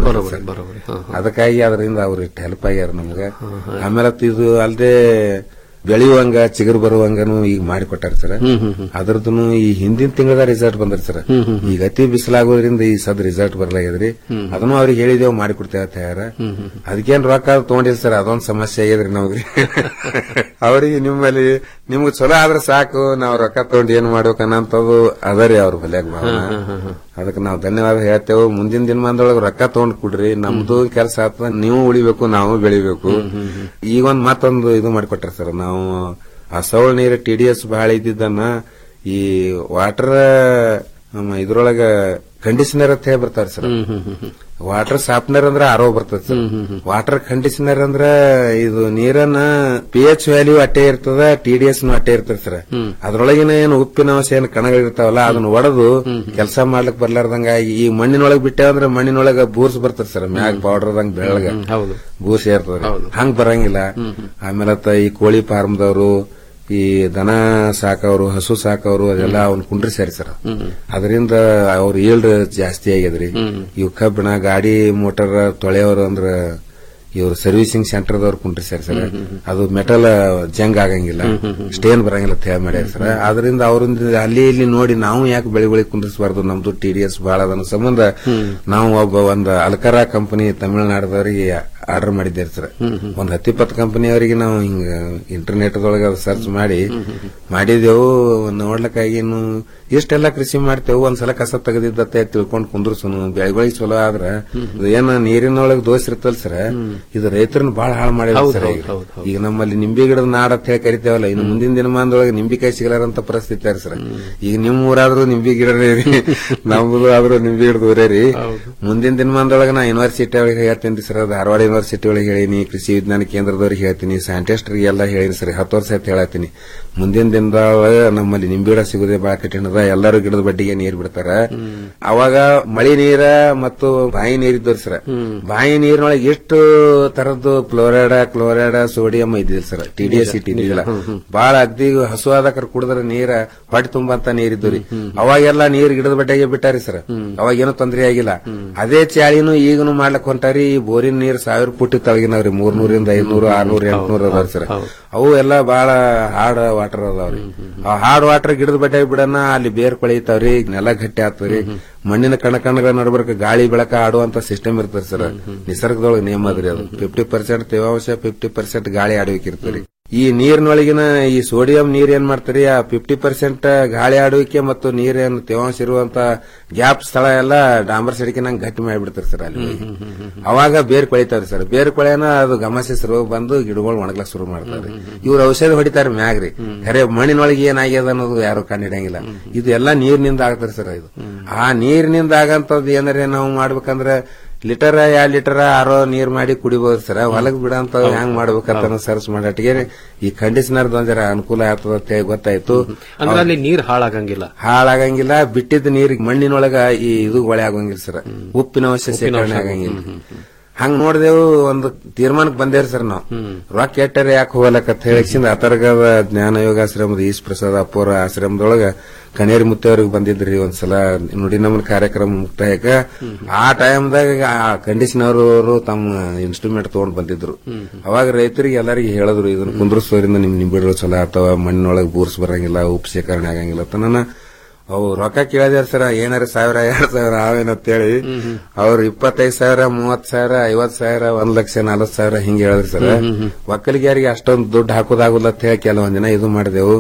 ಅದಕ್ಕಾಗಿ ಅದರಿಂದ ಅವ್ರು ಇಷ್ಟು ಹೆಲ್ಪ್ ಆಗ್ಯಾರ ನಮ್ಗ ಆಮೇಲೆ ಅತ್ ಇದು ಅಲ್ದೆ ಬೆಳೆಯುವಂಗ ಚಿಗುರು ಬರುವಂಗನು ಈಗ ಮಾಡಿಕೊಟ್ಟಾರ ಸರ್ ಅದ್ರದ್ದು ಈ ಹಿಂದಿನ ತಿಂಗಳದ ರಿಸಲ್ಟ್ ಬಂದ್ರಿ ಸರ್ ಈಗ ಅತಿ ಬಿಸಿಲಾಗೋದ್ರಿಂದ ಈ ಸದ್ ರಿಸಲ್ಟ್ ಬರ್ಲಾಗ್ಯದ್ರಿ ಅದನ್ನು ಅವ್ರಿಗೆ ಹೇಳಿದೇವು ಮಾಡಿಕೊಡ್ತೇವ ತಯಾರ ಅದಕ್ಕೇನ್ ರೊಕ್ಕ ತಗೊಂಡಿಲ್ಲ ಸರ್ ಅದೊಂದ್ ಸಮಸ್ಯೆ ಆಗ್ಯದ್ರಿ ನಮ್ಗೆ ಅವ್ರಿಗೆ ನಿಮ್ಮಲ್ಲಿ ನಿಮ್ಗೆ ಚಲೋ ಆದ್ರೆ ಸಾಕು ನಾವ್ ರೊಕ್ಕ ತಗೊಂಡು ಏನ್ ಮಾಡ್ಬೇಕನ್ನಂತದ್ದು ಅದರಿ ಅವ್ರ ಬಲ್ಯಾಗ ಭಾವನ ಅದಕ್ಕೆ ನಾವು ಧನ್ಯವಾದ ಹೇಳ್ತೇವೆ ಮುಂದಿನ ದಿನಮಾನದೊಳಗೆ ರೊಕ್ಕ ತಗೊಂಡ್ ಕೊಡ್ರಿ ನಮ್ದು ಕೆಲಸ ಆತ ನೀವು ಉಳಿಬೇಕು ನಾವು ಬೆಳಿಬೇಕು ಈಗ ಒಂದ್ ಮತ್ತೊಂದು ಇದು ಮಾಡಿಕೊಟ್ರ ಸರ್ ನಾವು ಆ ಸವಳ ನೀರು ಟಿ ಡಿ ಎಸ್ ಬಹಳ ಇದ್ದಿದ್ದನ್ನ ಈ ವಾಟರ್ ನಮ್ಮ ಇದ್ರೊಳಗ ಕಂಡೀಷನರ್ ಅಂತ ಹೇಳಿ ಬರ್ತಾರ ಸರ್ ವಾಟರ್ ಸಾಫ್ಟ್ನರ್ ಅಂದ್ರೆ ಆರೋ ಬರ್ತದೆ ಸರ್ ವಾಟರ್ ಕಂಡೀಷನರ್ ಅಂದ್ರ ಇದು ನೀರನ್ನ ಪಿ ಎಚ್ ವ್ಯಾಲ್ಯೂ ಅಟ್ಟೆ ಇರ್ತದ ಟಿ ಡಿ ಎಸ್ ಅಟ್ಟೆ ಇರ್ತದೆ ಸರ್ ಅದ್ರೊಳಗಿನ ಏನು ಉಪ್ಪಿನ ಅಂಶ ಏನು ಕಣಗಳಿರ್ತಾವಲ್ಲ ಅದನ್ನ ಒಡೆದು ಕೆಲಸ ಮಾಡ್ಲಿಕ್ ಬರ್ಲಾರ್ದಂಗ ಈ ಮಣ್ಣಿನೊಳಗ್ ಬಿಟ್ಟೆ ಅಂದ್ರೆ ಮಣ್ಣಿನೊಳಗ ಬೂರ್ಸ್ ಬರ್ತದೆ ಸರ್ ಮ್ಯಾಗ್ ಪೌಡರ್ದಂಗ ಬೆಳಗ ಹೌದು ಬೂರ್ಸ್ ಇರ್ತದೆ ಹಂಗ್ ಬರಂಗಿಲ್ಲ ಆಮೇಲೆ ಅತ್ತ ಈ ಕೋಳಿ ಫಾರ್ಮ್ದವರು ಈ ದನ ಸಾಕವ್ರು ಹಸು ಸಾಕವ್ರು ಅದೆಲ್ಲ ಅವ್ನ ಕುಂಡ್ರಿಸ್ಯಾರಿ ಸರ್ ಅದರಿಂದ ಅವ್ರ ಈಲ್ಡ್ ಜಾಸ್ತಿ ಆಗ್ಯದ್ರಿ ಇವ್ ಕಬ್ಬಿಣ ಗಾಡಿ ಮೋಟಾರ್ ತೊಳೆಯವ್ರು ಅಂದ್ರ ಇವ್ರು ಸರ್ವಿಸಿಂಗ್ ಸೆಂಟರ್ದವ್ರು ಕುಂಡ್ರಿಸ್ಯಾರ ಸರ್ ಅದು ಮೆಟಲ್ ಜಂಗ್ ಆಗಂಗಿಲ್ಲ ಸ್ಟೇನ್ ಬರಂಗಿಲ್ಲ ಅಂತ ಹೇಳಿ ಮಾಡ್ಯಾರ ಸರ್ ಅದರಿಂದ ಅವರಿಂದ ಅಲ್ಲಿ ಇಲ್ಲಿ ನೋಡಿ ನಾವು ಯಾಕೆ ಬೆಳೆಗಳಿಗೆ ಕುಂಡ್ರಿಸಬಾರ್ದು ನಮ್ದು ಟಿ ಡಿ ಎಸ್ ಬಹಳ ಅದನ್ನ ಸಂಬಂಧ ನಾವು ಒಬ್ಬ ಒಂದು ಅಲ್ಕರಾ ಕಂಪನಿ ತಮಿಳುನಾಡದವರಿಗೆ ಆರ್ಡರ್ ಮಾಡಿದ್ದೇವೆ ಸರ್ ಒಂದ್ ಹತ್ತಿಪ್ಪತ್ತು ಕಂಪನಿಯವರಿಗೆ ನಾವು ಹಿಂಗ ಇಂಟರ್ನೆಟ್ ಒಳಗೆ ಸರ್ಚ್ ಮಾಡಿ ಮಾಡಿದೆವು ನೋಡ್ಲಿಕ್ಕಾಗಿ ಇನ್ನು ಇಷ್ಟೆಲ್ಲ ಕೃಷಿ ಮಾಡ್ತೇವೆ ಒಂದ್ಸಲ ಕಸ ತೆಗೆದಿದ್ದತ್ತೆ ತಿಳ್ಕೊಂಡ್ ಕುಂದ್ರಸುನು ಬೆಳೆಗಳಿಗೆ ಚಲೋ ಆದ್ರ ಇದು ಏನ ನೀರಿನೊಳಗೆ ದೋಷ ಇರ್ತಲ್ ಸರ್ ಇದು ರೈತರನ್ನ ಬಹಳ ಹಾಳು ಮಾಡಿದ ಹೌದು, ಸರ್ ಹೌದು, ಈಗ ಹೌದು, ಹೌದು. ಈಗ ನಮ್ಮಲ್ಲಿ ನಿಂಬೆ ಗಿಡದ ನಾಡ ಅಂತ ಹೇಳಿ ಕರಿತೇವಲ್ಲ ಇನ್ನು ಮುಂದಿನ ದಿನಮಾನದೊಳಗೆ ನಿಂಬಿಕಾಯಿ ಸಿಗಲಾರಂತ ಪರಿಸ್ಥಿತಿ ಆರ್ ಸರ್ ಈಗ ನಿಮ್ ಊರಾದ್ರೂ ನಿಂಬೆ ಗಿಡನೇ ರೀ ನಮ್ದು ಆದ್ರೂ ನಿಂಬೆ ಗಿಡದ ಊರೇ ರೀ ಮುಂದಿನ ದಿನಮಾನದೊಳಗೆ ನಾ ಯೂನಿವರ್ಸಿಟಿ ಒಳಗೆ ಹೇಳ್ತೀನಿ ಸರ್ ಧಾರವಾಡ ಯೂನಿವರ್ಸಿಟಿ ಒಳಗೆ ಹೇಳಿನಿ ಕೃಷಿ ವಿಜ್ಞಾನ ಕೇಂದ್ರದವ್ರಿಗೆ ಹೇಳ್ತೀನಿ ಸೈಂಟಿಸ್ಟ್ರಿಗೆ ಎಲ್ಲ ಹೇಳಿನಿ ಸರ್ ಹತ್ತು ವರ್ಷ ಆಯ್ತು ಹೇಳತ್ತೀನಿ ಮುಂದಿನ ದಿನದೊಳಗೆ ನಮ್ಮಲ್ಲಿ ನಿಂಬೆ ಗಿಡ ಸಿಗುದೇ ಬಹಳ ಕಠಿಣ ಅದ ಎಲ್ಲರೂ ಗಿಡದ ಬಡ್ಡಿಗೆ ನೀರ್ ಬಿಡ್ತಾರ ಅವಾಗ ಮಳಿ ನೀರ ಮತ್ತು ಬಾಯಿ ನೀರಿದ್ದವ್ರಿ ಸರ್ ಬಾಯಿ ನೀರಿನೊಳಗೆ ಎಷ್ಟು ತರದ್ದು ಫ್ಲೋರೈಡ ಕ್ಲೋರೈಡ ಸೋಡಿಯಂ ಇದ್ದಿಲ್ಲ ಸರ್ ಟಿ ಡಿ ಎಸ್ ಇಟ್ಟಿದ್ದಿಲ್ಲ ಬಹಳ ಅಗ್ದಿ ಹಸುವಾದ ಕರ್ ಕುಡಿದ್ರೆ ನೀರ ಹೊಟ್ಟೆ ತುಂಬಂತ ನೀರಿದ್ದು ಅವಾಗೆಲ್ಲ ನೀರ್ ಗಿಡದ ಬಡ್ಡೆಗೆ ಬಿಟ್ಟಾರಿ ಸರ್ ಅವಾಗ ಏನೂ ತೊಂದರೆ ಆಗಿಲ್ಲ ಅದೇ ಚಾಳಿನೂ ಈಗನು ಮಾಡ್ಲಕ್ ಹೊಂಟಾರಿ ಈ ಬೋರಿನ ನೀರ್ ಸಾವಿರ ಫುಟ್ ತಳಗಿನವ್ರಿ ಮೂರ್ನೂರಿಂದ ಐದ್ನೂರು ಆರ್ನೂರು ಎಂಟ್ನೂರು ಅದಾವ್ರಿ ಸರ್ ಅವು ಎಲ್ಲ ಬಹಳ ಹಾರ್ಡ್ ವಾಟರ್ ಅದಾವ್ರಿ ಆ ಹಾರ್ಡ್ ವಾಟರ್ ಗಿಡದ ಬಡ್ಡೆ ಬಿಡನ ಅಲ್ಲಿ ಬೇರ್ ಕೊಳಿತಾವ್ರಿ ನೆಲ ಗಟ್ಟಿ ಆಗ್ತವ್ರಿ ಮಣ್ಣಿನ ಕಣ ಕಣಗಳ ನಡ್ಬರ್ಕ ಗಾಳಿ ಬೆಳಕ ಆಡುವಂತ ಸಿಸ್ಟಮ್ ಇರ್ತದೆ ಸರ್ ನಿಸರ್ಗದೊಳಗೆ ನೇಮ ಅದ್ರಿ ಅದು ಫಿಫ್ಟಿ ಪರ್ಸೆಂಟ್ ತೇವಾಂಶ ಫಿಫ್ಟಿ ಪರ್ಸೆಂಟ್ ಗಾಳಿ ಆಡುವಿಕೆ ಈ ನೀರಿನೊಳಗಿನ ಈ ಸೋಡಿಯಂ ನೀರ್ ಏನ್ ಮಾಡ್ತಾರೆ ಆ ಫಿಫ್ಟಿ ಪರ್ಸೆಂಟ್ ಗಾಳಿ ಆಡುವಿಕೆ ಮತ್ತು ನೀರೇನು ತೇವಾಂಶ ಇರುವಂತ ಗ್ಯಾಪ್ ಸ್ಥಳ ಎಲ್ಲ ಡಾಂಬರ್ ಸಡಿಕೆ ನಂಗೆ ಗಟ್ಟಿ ಮಾಡಿಬಿಡ್ತಾರೆ ಸರ್ ಅಲ್ಲಿ ಹೋಗಿ. ಅವಾಗ ಬೇರ್ ಕೊಳಿತಾವ್ರಿ ಸರ್ ಬೇರ್ ಕೊಳೆನ ಅದು ಗಮನಿಸಿ ರೋಗ ಬಂದು ಗಿಡಗಳು ಒಣಗ್ಲಕ್ ಶುರು ಮಾಡ್ತಾರೆ ಇವ್ರು ಔಷಧ ಹೊಡಿತಾರೆ ಮ್ಯಾಗ್ರಿ ಖರೆ ಮಣ್ಣಿನೊಳಗೆ ಏನಾಗ್ಯದ ಅನ್ನೋದು ಯಾರು ಕಂಡಿಡಂಗಿಲ್ಲ ಇದು ಎಲ್ಲ ನೀರಿನಿಂದ ಆಗ್ತಾರೆ ಸರ್ ಇದು ಆ ನೀರಿನಿಂದ ಆಗಂತದ್ದು ಏನಾರ ನಾವು ಮಾಡ್ಬೇಕಂದ್ರೆ ಲೀಟರ್ ಎರಡ್ ಲೀಟರ್ ಆರೋ ನೀರ್ ಮಾಡಿ ಕುಡಿಬಹುದು ಸರ್ ಹೊಲಗ್ ಬಿಡಂತ ಹೆಂಗ್ ಮಾಡ್ಬೇಕಂತ ಸರ್ಚ್ ಮಾಡಟ್ಟಿಗೆ ಈ ಕಂಡೀಷನರ್ ಒಂದರ ಅನುಕೂಲ ಆಗ್ತದ ಅಂತ ಹೇಳಿ ಗೊತ್ತಾಯ್ತು ಅಂದ್ರೆ ಅಲ್ಲಿ ನೀರ್ ಹಾಳಾಗಂಗಿಲ್ಲ ಹಾಳಾಗಂಗಿಲ್ಲ ಬಿಟ್ಟಿದ್ದ ನೀರಿಗೆ ಮಣ್ಣಿನೊಳಗ ಈ ಇದು ಒಳೆ ಆಗಂಗಿಲ್ಲ ಸರ್ ಉಪ್ಪಿನ ಅವಶ್ಯ ಶೇಖರಣೆ ಆಗಂಗಿಲ್ಲ ಹಂಗ ನೋಡಿದೆವು ಒಂದು ತೀರ್ಮಾನಕ್ಕೆ ಬಂದೇವ್ರಿ ಸರ್ ನಾವು ರೊಕ್ಕ ಎಟ್ಟರೆ ಯಾಕೆ ಹೋಗಲಕತ್ ಹೇಳಿಸಿಂದ ಅತರ್ಗದ ಜ್ಞಾನ ಯೋಗಾಶ್ರಮದ ಈಶ್ ಪ್ರಸಾದ್ ಅಪ್ಪೋರ ಆಶ್ರಮದೊಳಗ ಕಣೇರಿ ಮುತ್ತವ್ರಿಗೆ ಬಂದಿದ್ರಿ ಒಂದ್ಸಲ ನುಡಿ ನಮನ ಕಾರ್ಯಕ್ರಮ ಮುಕ್ತಾಯಕ ಆ ಟೈಮ್ದಾಗ ಆ ಕಂಡೀಷನರ್ ಅವರು ತಮ್ಮ ಇನ್ಸ್ಟ್ರೂಮೆಂಟ್ ತಗೊಂಡ್ ಬಂದಿದ್ರು ಅವಾಗ ರೈತರಿಗೆ ಎಲ್ಲರಿಗೆ ಹೇಳಿದ್ರು ಇದನ್ನ ಕುಂದ್ರಸೋದ್ರಿಂದ ನಿಮ್ ನಿಂಬಿಡಗಳು ಚಲೋ ಆಗ್ತಾವ ಮಣ್ಣಿನೊಳಗೆ ಬೂರ್ಸ್ ಬರಂಗಿಲ್ಲ ಉಪ್ಪು ಶೇಖರಣೆ ಆಗಂಗಿಲ್ಲ ಅಂತ ನನ್ನ ಅವು ರೊಕ್ಕ ಕೇಳಿದಾರ ಸರ್ ಏನಾರ ಸಾವಿರ ಎರಡ್ ಸಾವಿರ ಅವೇನಂತೇಳಿ ಅವ್ರು ಇಪ್ಪತ್ತೈದು ಸಾವಿರ ಮೂವತ್ ಸಾವಿರ ಐವತ್ ಸಾವಿರ ಒಂದ್ ಲಕ್ಷ ನಲವತ್ ಸಾವಿರ ಹಿಂಗೆ ಹೇಳಿದ್ರು ಸರ್ ಒಕ್ಕಲಿಗರಿಗೆ ಅಷ್ಟೊಂದು ದುಡ್ಡು ಹಾಕೋದಾಗುಲ್ಲ ಅಂತ ಹೇಳಿ ಕೆಲವೊಂದ್ ದಿನ ಇದು ಮಾಡಿದೆವು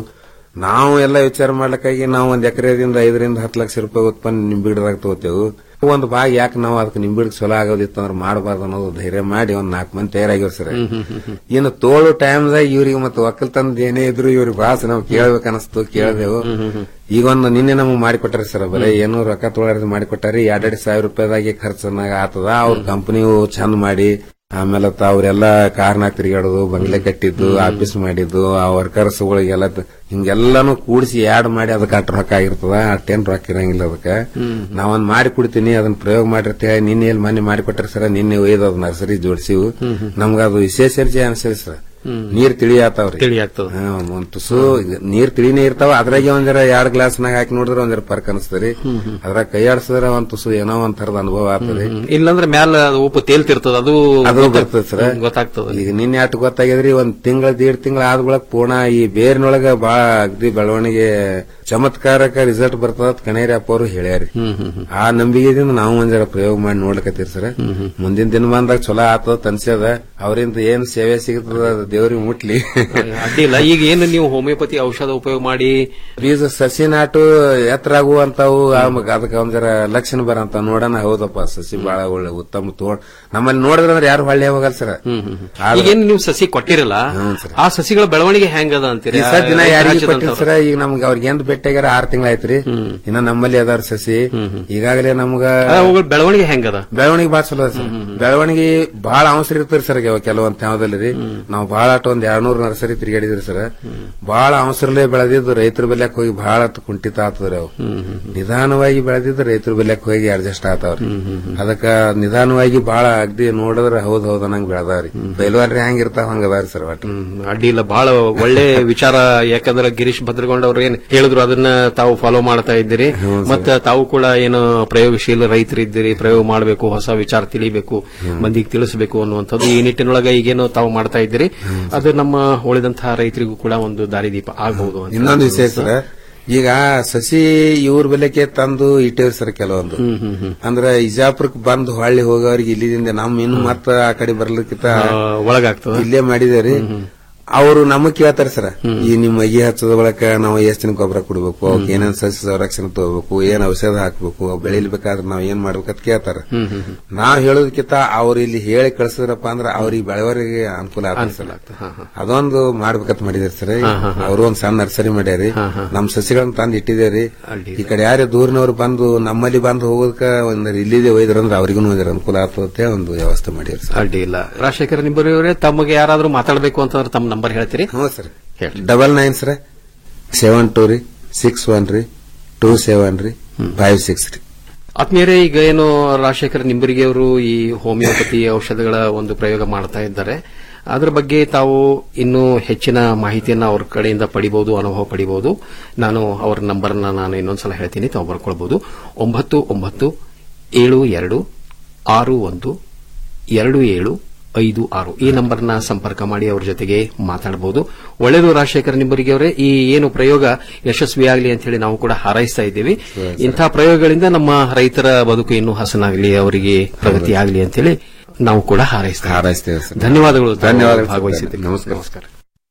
ನಾವು ಎಲ್ಲ ವಿಚಾರ ಮಾಡ್ಲಿಕ್ಕಾಗಿ ನಾವು ಒಂದ್ ಎಕರೆದಿಂದ ಐದರಿಂದ ಹತ್ತು ಲಕ್ಷ ರೂಪಾಯಿ ಉತ್ಪನ್ನ ನಿಂಬೆ ಗಿಡದಾಗ ತಗೋತೇವು ಒಂದು ಭಾಗ ಯಾಕೆ ನಾವು ಅದಕ್ಕೆ ನಿಂಬೆ ಗಿಡ ಚಲೋ ಆಗೋದಿತ್ತು ಅಂದ್ರೆ ಮಾಡಬಾರ್ದು ಅನ್ನೋದು ಧೈರ್ಯ ಮಾಡಿ ಒಂದ್ ನಾಲ್ಕು ಮಂದಿ ತಯಾರಾಗಿವ್ರಿ ಸರ್ ಇನ್ನು ತೋಳು ಟೈಮ್ದಾಗ ಇವ್ರಿಗೆ ಮತ್ತೆ ಒಕ್ಕಲ್ತನದ ಏನೇ ಇದ್ರು ಇವ್ರಿಗೆ ಭಾಳ ನಾವು ಕೇಳ್ಬೇಕು ಅನಿಸ್ತು ಕೇಳ್ದೆವು ಈಗ ಒಂದು ನಿನ್ನೆ ನಮಗೆ ಮಾಡಿಕೊಟ್ಟಾರ ಸರ್ ಬರೀ ಏನೋ ರೊಕ್ಕ ತೊಗೊಳಾರ್ದು ಮಾಡಿಕೊಟ್ಟಾರಿ ಎರಡೆರಡು ಸಾವಿರ ರೂಪಾಯಿದಾಗೆ ಖರ್ಚನಾಗ ಆತದ ಅವ್ರ ಕಂಪನಿಯು ಚಂದ ಮಾಡಿ ಆಮೇಲೆ ತ ಅವ್ರೆಲ್ಲ ಕಾರ್ನಾಗ ತಿರುಗಾಡೋದು ಬಂಗ್ಲೆ ಕಟ್ಟಿದ್ದು ಆಫೀಸ್ ಮಾಡಿದ್ದು ಆ ವರ್ಕರ್ಸ್ ಗಳಿಗೆಲ್ಲ ತ- ಹಿಂಗೆಲ್ಲಾನು ಕೂಡಿಸಿ ಯಾಡ್ ಮಾಡಿ ಅದಕ್ಕೆ ಅಟ್ ರೊಕ್ಕ ಆಗಿರ್ತದ ಅಟ್ಟೇನ್ ರೊಕ್ಕ ಇರಂಗಿಲ್ಲ ಅದಕ್ಕೆ ನಾವೊಂದ್ ಮಾಡಿ ಕೊಡ್ತೀನಿ ಅದನ್ನ ಪ್ರಯೋಗ ಮಾಡಿರ್ತೇವೆ ನಿನ್ನೆ ಎಲ್ಲಿ ಮನೆ ಮಾಡಿ ಕೊಟ್ಟಾರ ಸರ್ ನಿನ್ನೆ ಒಯ್ದು ಅದ್ ನರ್ಸರಿ ಜೋಡಿಸಿವು ನಮ್ಗ ಅದು ವಿಶೇಷ ಅನ್ಸಲಿ ಸರ್ ನೀರ್ ತಿಳಿ ಆತಾವ್ರಿ ತಿಳಿ ಆಗ್ತದ ಹಾ, ಒಂದ್ ಒಂದ್ ತುಸು ನೀರ್ ತಿಳಿನೇ ಇರ್ತಾವ ಅದ್ರಾಗೆ ಒಂದ್ ಜರ ಎರಡ್ ಗ್ಲಾಸ್ನಾಗ ಹಾಕಿ ನೋಡಿದ್ರೆ ಒಂದ್ ಜರ ಫರ್ಕ್ ಅನಿಸ್ತರಿ ಅದ್ರಾಗ ಕೈ ಆಡ್ಸಿದ್ರೆ ಒಂದ್ ತುಸು ಏನೋ ಒಂದ್ ತರದ ಅನುಭವ ಆಗ್ತದೆ ಇಲ್ಲಾಂದ್ರೆ ಮ್ಯಾಲ ಅದು ಉಪ್ಪು ತೇಲ್ತಿರ್ತದ ಅದು ಅದು ಬರ್ತದೆ ಸರ್ ಗೊತ್ತಾಗ್ತದ ಈಗ ನಿನ್ನೆ ಅಷ್ಟು ಗೊತ್ತಾಗಿದ್ರಿ ಒಂದ್ ತಿಂಗಳ ದೇಡ್ ತಿಂಗಳ ಆದ ಬಳಕ ಪೂರ್ಣ ಈ ಬೇರಿನೊಳಗ ಬಾಳ ಅಗ್ದಿ ಬೆಳವಣಿಗೆ ಚಮತ್ಕಾರಕ ರಿಸಲ್ಟ್ ಬರ್ತದ ಕಣೇರಿ ಅಪ್ಪ ಅವರು ಹೇಳ್ಯಾರಿ ಆ ನಂಬಿಕೆದಿಂದ ನಾವು ಒಂದ್ ಜರ ಪ್ರಯೋಗ ಮಾಡಿ ನೋಡ್ಲಕತ್ತೀರಿ ಸರ್ ಮುಂದಿನ ದಿನ ಬಂದಾಗ ಚಲೋ ಆತದ ತನ್ಸ್ಯದ ಅವರಿಂದ ಏನ್ ಸೇವೆ ಸಿಗ್ತದ ಅದು ದೇವ್ರಿಗೆ ಮುಟ್ಲಿ ಅಡ್ಡಿಲ್ಲ ಈಗ ಏನು ನೀವು ಹೋಮಿಯೋಪತಿ ಔಷಧ ಉಪಯೋಗ ಮಾಡಿ ಬೀಜ ಸಸಿ ನಾಟು ಎತ್ತರ ಆಗುವಂತಾವು ಆಮೇಲೆ ಅದಕ್ಕೆ ಒಂದ್ ಜರ ಲಕ್ಷಣ ಬರಂತ ನೋಡೋಣ ಹೌದಪ್ಪ ಸಸಿ ಬಹಳ ಒಳ್ಳೆ ಉತ್ತಮ ತೋಡ್ ನಮ್ಮಲ್ಲಿ ನೋಡಿದ್ರೆ ಅಂದ್ರೆ ಯಾರು ಹೊಳ್ಳೆ ಹೋಗಲ್ಲ ಸರ್ ಈಗೇನು ನೀವು ಸಸಿ ಕೊಟ್ಟಿರಲ್ಲ ಆ ಸಸಿಗಳ ಬೆಳವಣಿಗೆ ಹೆಂಗದ ಅಂತೀರಿ ಈ ಸರ್ ದಿನ ಯಾರಿಗೆ ಕೊಟ್ಟಿಲ್ಲ ಸರ್ ಈಗ ನಮ್ಗೆ ಅವ್ರಿಗೆ ಎಂದ್ ಭೇಟಿಯಾಗ್ಯಾರ ಆರ್ ತಿಂಗಳಾಯ್ತ್ರಿ ಇನ್ನ ನಮ್ಮಲ್ಲಿ ಅದಾರ ಸಸಿ ಈಗಾಗಲೇ ನಮ್ಗ ಅವುಗಳ ಬೆಳವಣಿಗೆ ಹೆಂಗದ ಬೆಳವಣಿಗೆ ಬಾಳ ಚಲೋ ಅದ ಸರ್ ಬೆಳವಣಿಗೆ ಬಹಳ ಅವಸರ ಇರ್ತರಿ ಸರ್ ಕೆಲವೊಂದ್ ಟೈಮದಲ್ಲಿ ರೀ ನಾವು ಬಹಳ ಅಟ್ ಒಂದ್ ಎರಡ್ನೂರ್ ನರ್ಸರಿ ತಿರುಗಾಡಿದ್ರಿ ಸರ್ ಬಹಳ ಅವಸರಲೇ ಬೆಳೆದಿದ್ದು ರೈತರ ಬೆಲೆಕ್ ಹೋಗಿ ಬಹಳ ಕುಂಠಿತ ಆಗ್ತದ್ರಿ ಅವು ನಿಧಾನವಾಗಿ ಬೆಳೆದಿದ್ದು ರೈತರ ಬೆಲೆಕ್ ಹೋಗಿ ಅಡ್ಜಸ್ಟ್ ಆತಾವ್ರಿ ಅದಕ್ಕ ನಿಧಾನವಾಗಿ ಬಹಳ ಅಗ್ದಿ ನೋಡಿದ್ರೆ ಹೌದ್ ಹೌದ್ ಅನ್ನಂಗ್ ಬೆಳೆದಾವ್ರಿ ಬೈಲ್ವಾರ್ರಿ ಹೆಂಗ್ ಇರ್ತಾವ ಹಂಗ ಅದಾರಿ ಸರ್ ಒಟ್ಟು ಅಡ್ಡಿ ಇಲ್ಲ ಬಹಳ ಒಳ್ಳೆ ವಿಚಾರ ಯಾಕಂದ್ರೆ ಗಿರೀಶ್ ಭದ್ರಗೊಂಡ್ ಅವ್ರು ಏನ್ ಹೇಳಿದ್ರು ಅದನ್ನ ತಾವು ಫಾಲೋ ಮಾಡ್ತಾ ಇದ್ದೀರಿ ಮತ್ತೆ ತಾವು ಕೂಡ ಏನು ಪ್ರಯೋಗಶೀಲ ರೈತರಿದ್ದೀರಿ ಪ್ರಯೋಗ ಮಾಡಬೇಕು ಹೊಸ ವಿಚಾರ ತಿಳಿಬೇಕು ಮಂದಿಗೆ ತಿಳಿಸಬೇಕು ಅನ್ನುವಂಥದ್ದು ಈ ನಿಟ್ಟಿನೊಳಗೆ ಈಗೇನು ತಾವು ಮಾಡ್ತಾ ಇದ್ದೀರಿ ಅದು ನಮ್ಮ ಉಳಿದಂತಹ ರೈತರಿಗೂ ಕೂಡ ಒಂದು ದಾರಿದೀಪ ಆಗಬಹುದು ಅಂತ ಇನ್ನೊಂದು ವಿಷಯ ಸರ್ ಈಗ ಸಸಿ ಇವ್ರ ಬೆಲೆಕ್ಕೆ ತಂದು ಇಟ್ಟೇವ್ರಿ ಸರ್ ಕೆಲವೊಂದು ಅಂದ್ರ ಇಜಾಪುರಕ್ಕೆ ಬಂದು ಹೊಳ್ಳಿ ಹೋಗೋರಿಗೆ ಇಲ್ಲಿದಿಂದ ನಮ್ ಇನ್ನು ಮತ್ತ ಆ ಕಡೆ ಬರ್ಲಿಕ್ಕಿಂತ ಒಳಗಾಗ್ತದ ಇಲ್ಲೇ ಮಾಡಿದೇವ್ರಿ ಅವರು ನಮಗ್ ಕೇಳ್ತಾರ ಸರ್ ಈ ನಿಮ್ ಅಗಿ ಹಚ್ಚದ ಬಳಕ ನಾವು ಎಷ್ಟ್ ದಿನ ಗೊಬ್ಬರ ಕೊಡ್ಬೇಕು ಅವಕ್ಕೆ ಏನೇನ್ ಸಸ್ಯ ಸಂರಕ್ಷಣೆ ತಗೋಬೇಕು ಏನ್ ಔಷಧ ಹಾಕ್ಬೇಕು ಅವ್ ಬೆಳಿಲ್ಬೇಕಾದ್ರೆ ನಾವ್ ಏನ್ ಮಾಡ್ಬೇಕಂತ ಕೇಳ್ತಾರ ನಾವ್ ಹೇಳೋದಕ್ಕಿಂತ ಅವ್ರು ಇಲ್ಲಿ ಹೇಳಿ ಕಳ್ಸಿದ್ರಪ್ಪ ಅಂದ್ರ ಅವ್ರಿಗೆ ಬೆಳೆವರಿಗೆ ಅನುಕೂಲ ಆಗ್ತದೆ ಸರ್ ಅದೊಂದು ಮಾಡ್ಬೇಕಂತ ಮಾಡಿದಾರೆ ಸರ್ ಅವರು ಒಂದ್ ಸಣ್ಣ ನರ್ಸರಿ ಮಾಡ್ಯಾರಿ ನಮ್ ಸಸಿಗಳನ್ನ ತಂದು ಇಟ್ಟಿದೇರಿ ಈ ಕಡೆ ಯಾರೇ ದೂರಿನವ್ರು ಬಂದು ನಮ್ಮಲ್ಲಿ ಬಂದು ಹೋಗೋದಕ್ಕ ಒಂದ್ ಇಲ್ಲಿದೆ ಒಯ್ದ್ರಂದ್ರ ಅವ್ರಿಗೂ ಅನುಕೂಲ ಆಗ್ತದೆ ಒಂದು ವ್ಯವಸ್ಥೆ ಮಾಡಿರಿ ಸರ್ ಅಡ್ಡಿ ಇಲ್ಲ ರಾಜಶೇಖರ ನಿಂಬರಿಯವರೇ ತಮಗೆ ಯಾರಾದ್ರೂ ಮಾತಾಡಬೇಕು ಅಂತಂದ್ರೆ ತಮ್ಮ ನಂಬರ್ ಹೇಳ್ತೀರಿ ಹ್ಞೂ sir double nine sir seven two ರೀ ಸಿಕ್ಸ್ ಒನ್ ರೀ ಟೂ ಸೆವೆನ್ ರೀ ಫೈವ್ ಸಿಕ್ಸ್ ರೀ ಆತ್ಮೀಯರೇ ಈಗ ಏನು ರಾಜಶೇಖರ ನಿಂಬರಿಗೆ ಅವರು ಈ ಹೋಮಿಯೋಪತಿ ಔಷಧಗಳ ಒಂದು ಪ್ರಯೋಗ ಮಾಡ್ತಾ ಇದ್ದಾರೆ ಅದರ ಬಗ್ಗೆ ತಾವು ಇನ್ನೂ ಹೆಚ್ಚಿನ ಮಾಹಿತಿಯನ್ನ ಅವ್ರ ಕಡೆಯಿಂದ ಪಡಿಬಹುದು ಅನುಭವ ಪಡಿಬಹುದು ನಾನು ಅವರ ನಂಬರ್ನ ನಾನು ಇನ್ನೊಂದ್ಸಲ ಹೇಳ್ತೀನಿ ತಾವು ಬರ್ಕೊಳ್ಬಹುದು ಒಂಬತ್ತು ಒಂಬತ್ತು ಏಳು ಎರಡು ಆರು ಒಂದು ಎರಡು ಏಳು ಐದು ಆರು ಈ ನಂಬರ್ನ ಸಂಪರ್ಕ ಮಾಡಿ ಅವ್ರ ಜೊತೆಗೆ ಮಾತಾಡಬಹುದು ಒಳ್ಳೆಯದು ರಾಜಶೇಖರ ನಿಂಬರಿಗೆ ಅವರೇ ಈ ಏನು ಪ್ರಯೋಗ ಯಶಸ್ವಿಯಾಗಲಿ ಅಂತ ಹೇಳಿ ನಾವು ಕೂಡ ಹಾರೈಸ್ತಾ ಇದ್ದೀವಿ ಇಂತಹ ಪ್ರಯೋಗಗಳಿಂದ ನಮ್ಮ ರೈತರ ಬದುಕು ಇನ್ನೂ ಹಸನಾಗಲಿ ಅವರಿಗೆ ಪ್ರಗತಿ ಆಗಲಿ ಅಂತ ಹೇಳಿ ನಾವು ಕೂಡ ಹಾರೈಸ್ತಾ ಹಾರೈಸ್ತೇವೆ ಸರ್ ಧನ್ಯವಾದಗಳು ತಾವು ಧನ್ಯವಾದಗಳು ಸರ್. ಭಾಗವಹಿಸಿದ್ದಕ್ಕೆ. ನಮಸ್ಕಾರ. ನಮಸ್ಕಾರ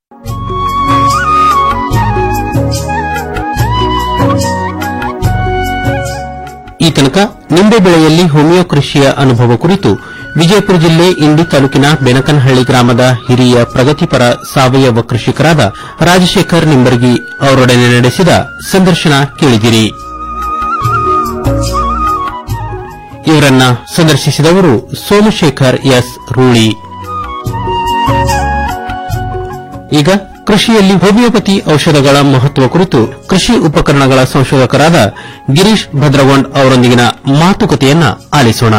ಈ ತನಕ ನಿಂಬೆ ಬೆಳೆಯಲ್ಲಿ ಹೋಮಿಯೋ ಕೃಷಿಯ ಅನುಭವ ಕುರಿತು ವಿಜಯಪುರ ಜಿಲ್ಲೆ ಇಂಡಿ ತಾಲೂಕಿನ ಬೆನಕನಹಳ್ಳಿ ಗ್ರಾಮದ ಹಿರಿಯ ಪ್ರಗತಿಪರ ಸಾವಯವ ಕೃಷಿಕರಾದ ರಾಜಶೇಖರ್ ನಿಂಬರ್ಗಿ ಅವರೊಡನೆ ನಡೆಸಿದ ಸಂದರ್ಶನ ಕೇಳಿದಿರಿ ಇವರನ್ನ ಸಂದರ್ಶಿಸಿದವರು ಸೋಮಶೇಖರ್ ಎಸ್ ರೂಳಿ ಈಗ ಕೃಷಿಯಲ್ಲಿ ಹೋಮಿಯೋಪತಿ ಔಷಧಗಳ ಮಹತ್ವ ಕುರಿತು ಕೃಷಿ ಉಪಕರಣಗಳ ಸಂಶೋಧಕರಾದ ಗಿರೀಶ್ ಭದ್ರಗೊಂಡ್ ಅವರೊಂದಿಗಿನ ಮಾತುಕತೆಯನ್ನ ಆಲಿಸೋಣ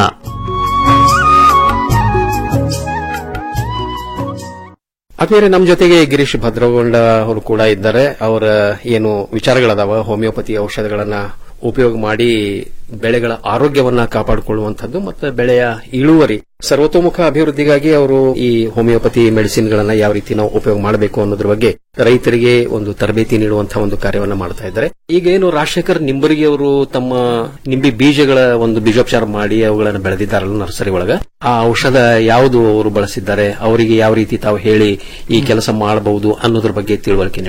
ಆದ್ಮೇಲೆ ನಮ್ಮ ಜೊತೆಗೆ ಗಿರೀಶ್ ಭದ್ರಗೊಂಡ ಅವರು ಕೂಡ ಇದ್ದಾರೆ ಅವರ ಏನು ವಿಚಾರಗಳದಾವ ಹೋಮಿಯೋಪತಿ ಔಷಧಗಳನ್ನ ಉಪಯೋಗ ಮಾಡಿ ಬೆಳೆಗಳ ಆರೋಗ್ಯವನ್ನ ಕಾಪಾಡಿಕೊಳ್ಳುವಂಥದ್ದು ಮತ್ತು ಬೆಳೆಯ ಇಳುವರಿ ಸರ್ವತೋಮುಖ ಅಭಿವೃದ್ಧಿಗಾಗಿ ಅವರು ಈ ಹೋಮಿಯೋಪತಿ ಮೆಡಿಸಿನ್ಗಳನ್ನ ಯಾವ ರೀತಿ ನಾವು ಉಪಯೋಗ ಮಾಡಬೇಕು ಅನ್ನೋದ್ರ ಬಗ್ಗೆ ರೈತರಿಗೆ ಒಂದು ತರಬೇತಿ ನೀಡುವಂತಹ ಒಂದು ಕಾರ್ಯವನ್ನ ಮಾಡ್ತಾ ಇದ್ದಾರೆ ಈಗ ಏನು ರಾಜಶೇಖರ್ ನಿಂಬರಿಗೆ ಅವರು ತಮ್ಮ ನಿಂಬಿ ಬೀಜಗಳ ಒಂದು ಬೀಜೋಪಚಾರ ಮಾಡಿ ಅವುಗಳನ್ನು ಬೆಳೆದಿದ್ದಾರಲ್ಲ ನರ್ಸರಿ ಒಳಗ ಆ ಔಷಧ ಯಾವುದು ಅವರು ಬಳಸಿದ್ದಾರೆ ಅವರಿಗೆ ಯಾವ ರೀತಿ ತಾವು ಹೇಳಿ ಈ ಕೆಲಸ ಮಾಡಬಹುದು ಅನ್ನೋದ್ರ ಬಗ್ಗೆ ತಿಳುವಳಿಕೆ ನೀಡಿದ್ರಿ